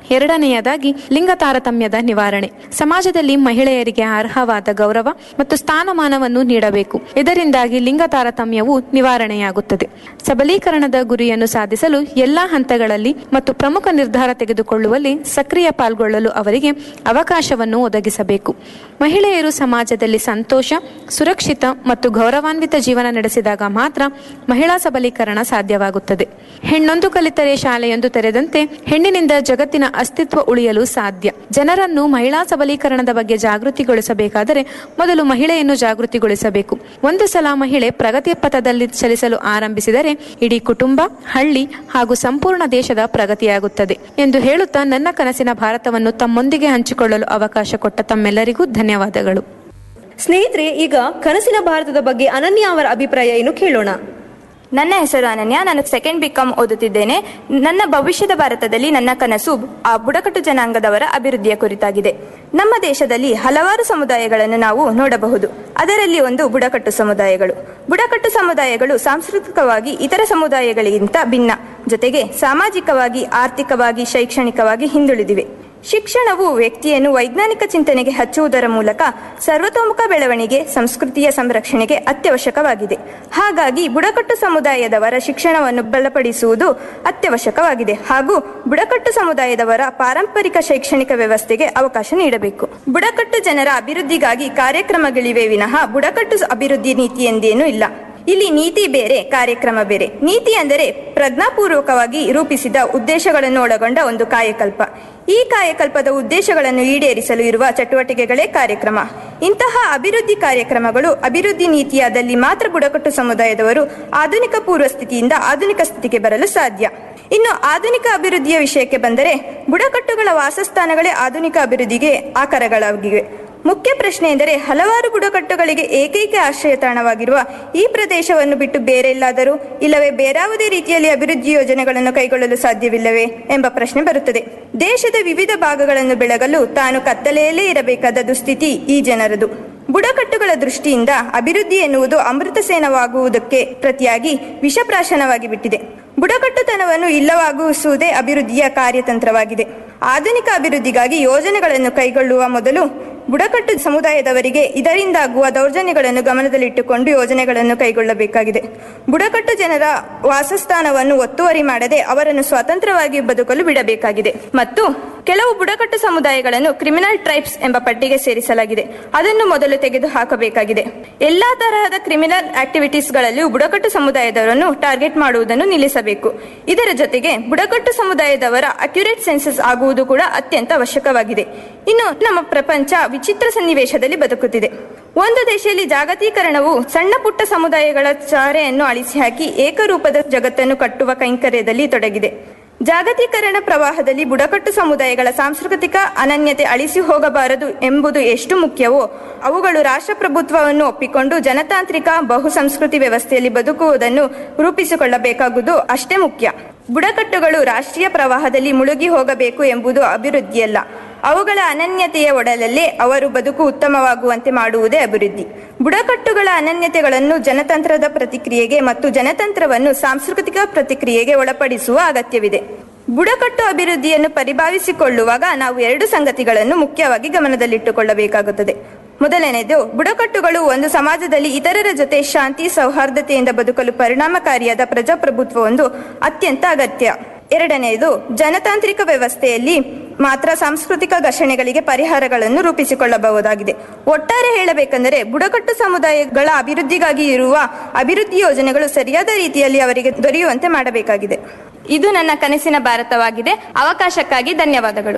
ಎರಡನೆಯದಾಗಿ ಲಿಂಗ ತಾರತಮ್ಯದ ನಿವಾರಣೆ ಸಮಾಜದಲ್ಲಿ ಮಹಿಳೆಯರಿಗೆ ಅರ್ಹವಾದ ಗೌರವ ಮತ್ತು ಸ್ಥಾನಮಾನವನ್ನು ನೀಡಬೇಕು ಇದರಿಂದಾಗಿ ಲಿಂಗ ತಾರತಮ್ಯವು ನಿವಾರಣೆಯಾಗುತ್ತದೆ ಸಬಲೀಕರಣದ ಗುರಿಯನ್ನು ಸಾಧಿಸಲು ಎಲ್ಲಾ ಹಂತಗಳಲ್ಲಿ ಮತ್ತು ಪ್ರಮುಖ ನಿರ್ಧಾರ ತೆಗೆದುಕೊಳ್ಳುವಲ್ಲಿ ಸಕ್ರಿಯ ಪಾಲ್ಗೊಳ್ಳಲು ಅವರಿಗೆ ಅವಕಾಶವನ್ನು ಒದಗಿಸಬೇಕು ಮಹಿಳೆಯರು ಸಮಾಜದಲ್ಲಿ ಸಂತೋಷ ಸುರಕ್ಷಿತ ಮತ್ತು ಗೌರವಾನ್ವಿತ ಜೀವನ ನಡೆಸಿದಾಗ ಮಾತ್ರ ಮಹಿಳಾ ಸಬಲೀಕರಣ ಸಾಧ್ಯವಾಗುತ್ತದೆ ಹೆಣ್ಣೊಂದು ಕಲಿತರೆ ಶಾಲೆಯೊಂದು ತೆರೆದಂತೆ ಹೆಣ್ಣಿನಿಂದ ಜಗತ್ತಿನ ಅಸ್ತಿತ್ವ ಉಳಿಯಲು ಸಾಧ್ಯ ಜನರನ್ನು ಮಹಿಳಾ ಸಬಲೀಕರಣದ ಬಗ್ಗೆ ಜಾಗೃತಿಗೊಳಿಸಬೇಕಾದರೆ ಮೊದಲು ಮಹಿಳೆಯನ್ನು ಜಾಗೃತಿಗೊಳಿಸಬೇಕು ಒಂದು ಸಲ ಮಹಿಳೆ ಪ್ರಗತಿಯ ಪಥದಲ್ಲಿ ಚಲಿಸಲು ಆರಂಭಿಸಿದರೆ ಇಡೀ ಕುಟುಂಬ ಹಳ್ಳಿ ಹಾಗೂ ಸಂಪೂರ್ಣ ದೇಶದ ಪ್ರಗತಿಯಾಗುತ್ತದೆ ಎಂದು ಹೇಳುತ್ತಾ ನನ್ನ ಕನಸಿನ ಭಾರತವನ್ನು ತಮ್ಮೊಂದಿಗೆ ಹಂಚಿಕೊಳ್ಳಲು ಅವಕಾಶ ಕೊಟ್ಟ ತಮ್ಮೆಲ್ಲರಿಗೂ ಧನ್ಯವಾದಗಳು ಸ್ನೇಹಿತರೆ ಈಗ ಕನಸಿನ ಭಾರತದ ಬಗ್ಗೆ ಅನನ್ಯ ಅವರ ಅಭಿಪ್ರಾಯ ಏನು ಕೇಳೋಣ ನನ್ನ ಹೆಸರು ಅನನ್ಯ ನಾನು ಸೆಕೆಂಡ್ ಬಿ ಕಾಮ್ ಓದುತ್ತಿದ್ದೇನೆ ನನ್ನ ಭವಿಷ್ಯದ ಭಾರತದಲ್ಲಿ ನನ್ನ ಕನಸು ಆ ಬುಡಕಟ್ಟು ಜನಾಂಗದವರ ಅಭಿವೃದ್ಧಿಯ ಕುರಿತಾಗಿದೆ ನಮ್ಮ ದೇಶದಲ್ಲಿ ಹಲವಾರು ಸಮುದಾಯಗಳನ್ನು ನಾವು ನೋಡಬಹುದು ಅದರಲ್ಲಿ ಒಂದು ಬುಡಕಟ್ಟು ಸಮುದಾಯಗಳು ಬುಡಕಟ್ಟು ಸಮುದಾಯಗಳು ಸಾಂಸ್ಕೃತಿಕವಾಗಿ ಇತರ ಸಮುದಾಯಗಳಿಗಿಂತ ಭಿನ್ನ ಜೊತೆಗೆ ಸಾಮಾಜಿಕವಾಗಿ ಆರ್ಥಿಕವಾಗಿ ಶೈಕ್ಷಣಿಕವಾಗಿ ಹಿಂದುಳಿದಿವೆ ಶಿಕ್ಷಣವು ವ್ಯಕ್ತಿಯನ್ನು ವೈಜ್ಞಾನಿಕ ಚಿಂತನೆಗೆ ಹಚ್ಚುವುದರ ಮೂಲಕ ಸರ್ವತೋಮುಖ ಬೆಳವಣಿಗೆ ಸಂಸ್ಕೃತಿಯ ಸಂರಕ್ಷಣೆಗೆ ಅತ್ಯವಶ್ಯಕವಾಗಿದೆ ಹಾಗಾಗಿ ಬುಡಕಟ್ಟು ಸಮುದಾಯದವರ ಶಿಕ್ಷಣವನ್ನು ಬಲಪಡಿಸುವುದು ಅತ್ಯವಶ್ಯಕವಾಗಿದೆ ಹಾಗೂ ಬುಡಕಟ್ಟು ಸಮುದಾಯದವರ ಪಾರಂಪರಿಕ ಶೈಕ್ಷಣಿಕ ವ್ಯವಸ್ಥೆಗೆ ಅವಕಾಶ ನೀಡಬೇಕು ಬುಡಕಟ್ಟು ಜನರ ಅಭಿವೃದ್ಧಿಗಾಗಿ ಕಾರ್ಯಕ್ರಮಗಳಿವೆ ವಿನಃ ಬುಡಕಟ್ಟು ಅಭಿವೃದ್ಧಿ ನೀತಿ ಎಂದೇನೂ ಇಲ್ಲ ಇಲ್ಲಿ ನೀತಿ ಬೇರೆ ಕಾರ್ಯಕ್ರಮ ಬೇರೆ ನೀತಿ ಅಂದರೆ ಪ್ರಜ್ಞಾಪೂರ್ವಕವಾಗಿ ರೂಪಿಸಿದ ಉದ್ದೇಶಗಳನ್ನು ಒಳಗೊಂಡ ಒಂದು ಕಾಯಕಲ್ಪ ಈ ಕಾಯಕಲ್ಪದ ಉದ್ದೇಶಗಳನ್ನು ಈಡೇರಿಸಲು ಇರುವ ಚಟುವಟಿಕೆಗಳೇ ಕಾರ್ಯಕ್ರಮ ಇಂತಹ ಅಭಿವೃದ್ಧಿ ಕಾರ್ಯಕ್ರಮಗಳು ಅಭಿವೃದ್ಧಿ ನೀತಿಯಾದಲ್ಲಿ ಮಾತ್ರ ಬುಡಕಟ್ಟು ಸಮುದಾಯದವರು ಆಧುನಿಕ ಪೂರ್ವ ಸ್ಥಿತಿಯಿಂದ ಆಧುನಿಕ ಸ್ಥಿತಿಗೆ ಬರಲು ಸಾಧ್ಯ ಇನ್ನು ಆಧುನಿಕ ಅಭಿವೃದ್ಧಿಯ ವಿಷಯಕ್ಕೆ ಬಂದರೆ ಬುಡಕಟ್ಟುಗಳ ವಾಸಸ್ಥಾನಗಳೇ ಆಧುನಿಕ ಅಭಿವೃದ್ಧಿಗೆ ಆಕಾರಗಳಾಗಿವೆ ಮುಖ್ಯ ಪ್ರಶ್ನೆ ಎಂದರೆ ಹಲವಾರು ಬುಡಕಟ್ಟುಗಳಿಗೆ ಏಕೈಕ ಆಶ್ರಯ ತಾಣವಾಗಿರುವ ಈ ಪ್ರದೇಶವನ್ನು ಬಿಟ್ಟು ಬೇರೆ ಎಲ್ಲಾದರೂ ಇಲ್ಲವೇ ಬೇರಾವುದೇ ರೀತಿಯಲ್ಲಿ ಅಭಿವೃದ್ಧಿ ಯೋಜನೆಗಳನ್ನು ಕೈಗೊಳ್ಳಲು ಸಾಧ್ಯವಿಲ್ಲವೇ ಎಂಬ ಪ್ರಶ್ನೆ ಬರುತ್ತದೆ ದೇಶದ ವಿವಿಧ ಭಾಗಗಳನ್ನು ಬೆಳಗಲು ತಾನು ಕತ್ತಲೆಯಲ್ಲೇ ಇರಬೇಕಾದ ದುಸ್ಥಿತಿ ಈ ಜನರದು ಬುಡಕಟ್ಟುಗಳ ದೃಷ್ಟಿಯಿಂದ ಅಭಿವೃದ್ಧಿ ಎನ್ನುವುದು ಅಮೃತಸೇನವಾಗುವುದಕ್ಕೆ ಪ್ರತಿಯಾಗಿ ವಿಷಪ್ರಾಶನವಾಗಿ ಬಿಟ್ಟಿದೆ ಬುಡಕಟ್ಟುತನವನ್ನು ಇಲ್ಲವಾಗುಸುವುದೇ ಅಭಿವೃದ್ಧಿಯ ಕಾರ್ಯತಂತ್ರವಾಗಿದೆ ಆಧುನಿಕ ಅಭಿವೃದ್ಧಿಗಾಗಿ ಯೋಜನೆಗಳನ್ನು ಕೈಗೊಳ್ಳುವ ಮೊದಲು ಬುಡಕಟ್ಟು ಸಮುದಾಯದವರಿಗೆ ಇದರಿಂದಾಗುವ ದೌರ್ಜನ್ಯಗಳನ್ನು ಗಮನದಲ್ಲಿಟ್ಟುಕೊಂಡು ಯೋಜನೆಗಳನ್ನು ಕೈಗೊಳ್ಳಬೇಕಾಗಿದೆ ಬುಡಕಟ್ಟು ಜನರ ವಾಸಸ್ಥಾನವನ್ನು ಒತ್ತುವರಿ ಮಾಡದೆ ಅವರನ್ನು ಸ್ವತಂತ್ರವಾಗಿ ಬದುಕಲು ಬಿಡಬೇಕಾಗಿದೆ ಮತ್ತು ಕೆಲವು ಬುಡಕಟ್ಟು ಸಮುದಾಯಗಳನ್ನು ಕ್ರಿಮಿನಲ್ ಟ್ರೈಬ್ಸ್ ಎಂಬ ಪಟ್ಟಿಗೆ ಸೇರಿಸಲಾಗಿದೆ ಅದನ್ನು ಮೊದಲು ತೆಗೆದು ಹಾಕಬೇಕಾಗಿದೆ ಎಲ್ಲಾ ತರಹದ ಕ್ರಿಮಿನಲ್ ಆಕ್ಟಿವಿಟೀಸ್ಗಳಲ್ಲಿಯೂ ಬುಡಕಟ್ಟು ಸಮುದಾಯದವರನ್ನು ಟಾರ್ಗೆಟ್ ಮಾಡುವುದನ್ನು ನಿಲ್ಲಿಸಬೇಕು ಇದರ ಜೊತೆಗೆ ಬುಡಕಟ್ಟು ಸಮುದಾಯದವರ ಅಕ್ಯುರೇಟ್ ಸೆನ್ಸಸ್ ಆಗುವುದು ಕೂಡ ಅತ್ಯಂತ ಅವಶ್ಯಕವಾಗಿದೆ ಇನ್ನು ನಮ್ಮ ಪ್ರಪಂಚ ವಿಚಿತ್ರ ಸನ್ನಿವೇಶದಲ್ಲಿ ಬದುಕುತ್ತಿದೆ ಒಂದು ದೇಶದಲ್ಲಿ ಜಾಗತೀಕರಣವು ಸಣ್ಣ ಪುಟ್ಟ ಸಮುದಾಯಗಳ ಚಾರೆಯನ್ನು ಅಳಿಸಿ ಹಾಕಿ ಏಕರೂಪದ ಜಗತ್ತನ್ನು ಕಟ್ಟುವ ಕೈಂಕರ್ಯದಲ್ಲಿ ತೊಡಗಿದೆ ಜಾಗತೀಕರಣ ಪ್ರವಾಹದಲ್ಲಿ ಬುಡಕಟ್ಟು ಸಮುದಾಯಗಳ ಸಾಂಸ್ಕೃತಿಕ ಅನನ್ಯತೆ ಅಳಿಸಿ ಹೋಗಬಾರದು ಎಂಬುದು ಎಷ್ಟು ಮುಖ್ಯವೋ ಅವುಗಳು ರಾಷ್ಟ್ರಪ್ರಭುತ್ವವನ್ನು ಒಪ್ಪಿಕೊಂಡು ಜನತಾಂತ್ರಿಕ ಬಹುಸಂಸ್ಕೃತಿ ವ್ಯವಸ್ಥೆಯಲ್ಲಿ ಬದುಕುವುದನ್ನು ರೂಪಿಸಿಕೊಳ್ಳಬೇಕಾಗುವುದು ಅಷ್ಟೇ ಮುಖ್ಯ ಬುಡಕಟ್ಟುಗಳು ರಾಷ್ಟ್ರೀಯ ಪ್ರವಾಹದಲ್ಲಿ ಮುಳುಗಿ ಹೋಗಬೇಕು ಎಂಬುದು ಅಭಿವೃದ್ಧಿಯಲ್ಲ ಅವುಗಳ ಅನನ್ಯತೆಯ ಒಡಲಲ್ಲೇ ಅವರು ಬದುಕು ಉತ್ತಮವಾಗುವಂತೆ ಮಾಡುವುದೇ ಅಭಿವೃದ್ಧಿ ಬುಡಕಟ್ಟುಗಳ ಅನನ್ಯತೆಗಳನ್ನು ಜನತಂತ್ರದ ಪ್ರತಿಕ್ರಿಯೆಗೆ ಮತ್ತು ಜನತಂತ್ರವನ್ನು ಸಾಂಸ್ಕೃತಿಕ ಪ್ರತಿಕ್ರಿಯೆಗೆ ಒಳಪಡಿಸುವ ಅಗತ್ಯವಿದೆ ಬುಡಕಟ್ಟು ಅಭಿವೃದ್ಧಿಯನ್ನು ಪರಿಭಾವಿಸಿಕೊಳ್ಳುವಾಗ ನಾವು ಎರಡು ಸಂಗತಿಗಳನ್ನು ಮುಖ್ಯವಾಗಿ ಗಮನದಲ್ಲಿಟ್ಟುಕೊಳ್ಳಬೇಕಾಗುತ್ತದೆ ಮೊದಲನೆಯದು ಬುಡಕಟ್ಟುಗಳು ಒಂದು ಸಮಾಜದಲ್ಲಿ ಇತರರ ಜೊತೆ ಶಾಂತಿ ಸೌಹಾರ್ದತೆಯಿಂದ ಬದುಕಲು ಪರಿಣಾಮಕಾರಿಯಾದ ಪ್ರಜಾಪ್ರಭುತ್ವವೊಂದು ಅತ್ಯಂತ ಅಗತ್ಯ ಎರಡನೆಯದು ಜನತಾಂತ್ರಿಕ ವ್ಯವಸ್ಥೆಯಲ್ಲಿ ಮಾತ್ರ ಸಾಂಸ್ಕೃತಿಕ ಘರ್ಷಣೆಗಳಿಗೆ ಪರಿಹಾರಗಳನ್ನು ರೂಪಿಸಿಕೊಳ್ಳಬಹುದಾಗಿದೆ ಒಟ್ಟಾರೆ ಹೇಳಬೇಕೆಂದರೆ ಬುಡಕಟ್ಟು ಸಮುದಾಯಗಳ ಅಭಿವೃದ್ಧಿಗಾಗಿ ಇರುವ ಅಭಿವೃದ್ಧಿ ಯೋಜನೆಗಳು ಸರಿಯಾದ ರೀತಿಯಲ್ಲಿ ಅವರಿಗೆ ದೊರೆಯುವಂತೆ ಮಾಡಬೇಕಾಗಿದೆ ಇದು ನನ್ನ ಕನಸಿನ ಭಾರತವಾಗಿದೆ ಅವಕಾಶಕ್ಕಾಗಿ ಧನ್ಯವಾದಗಳು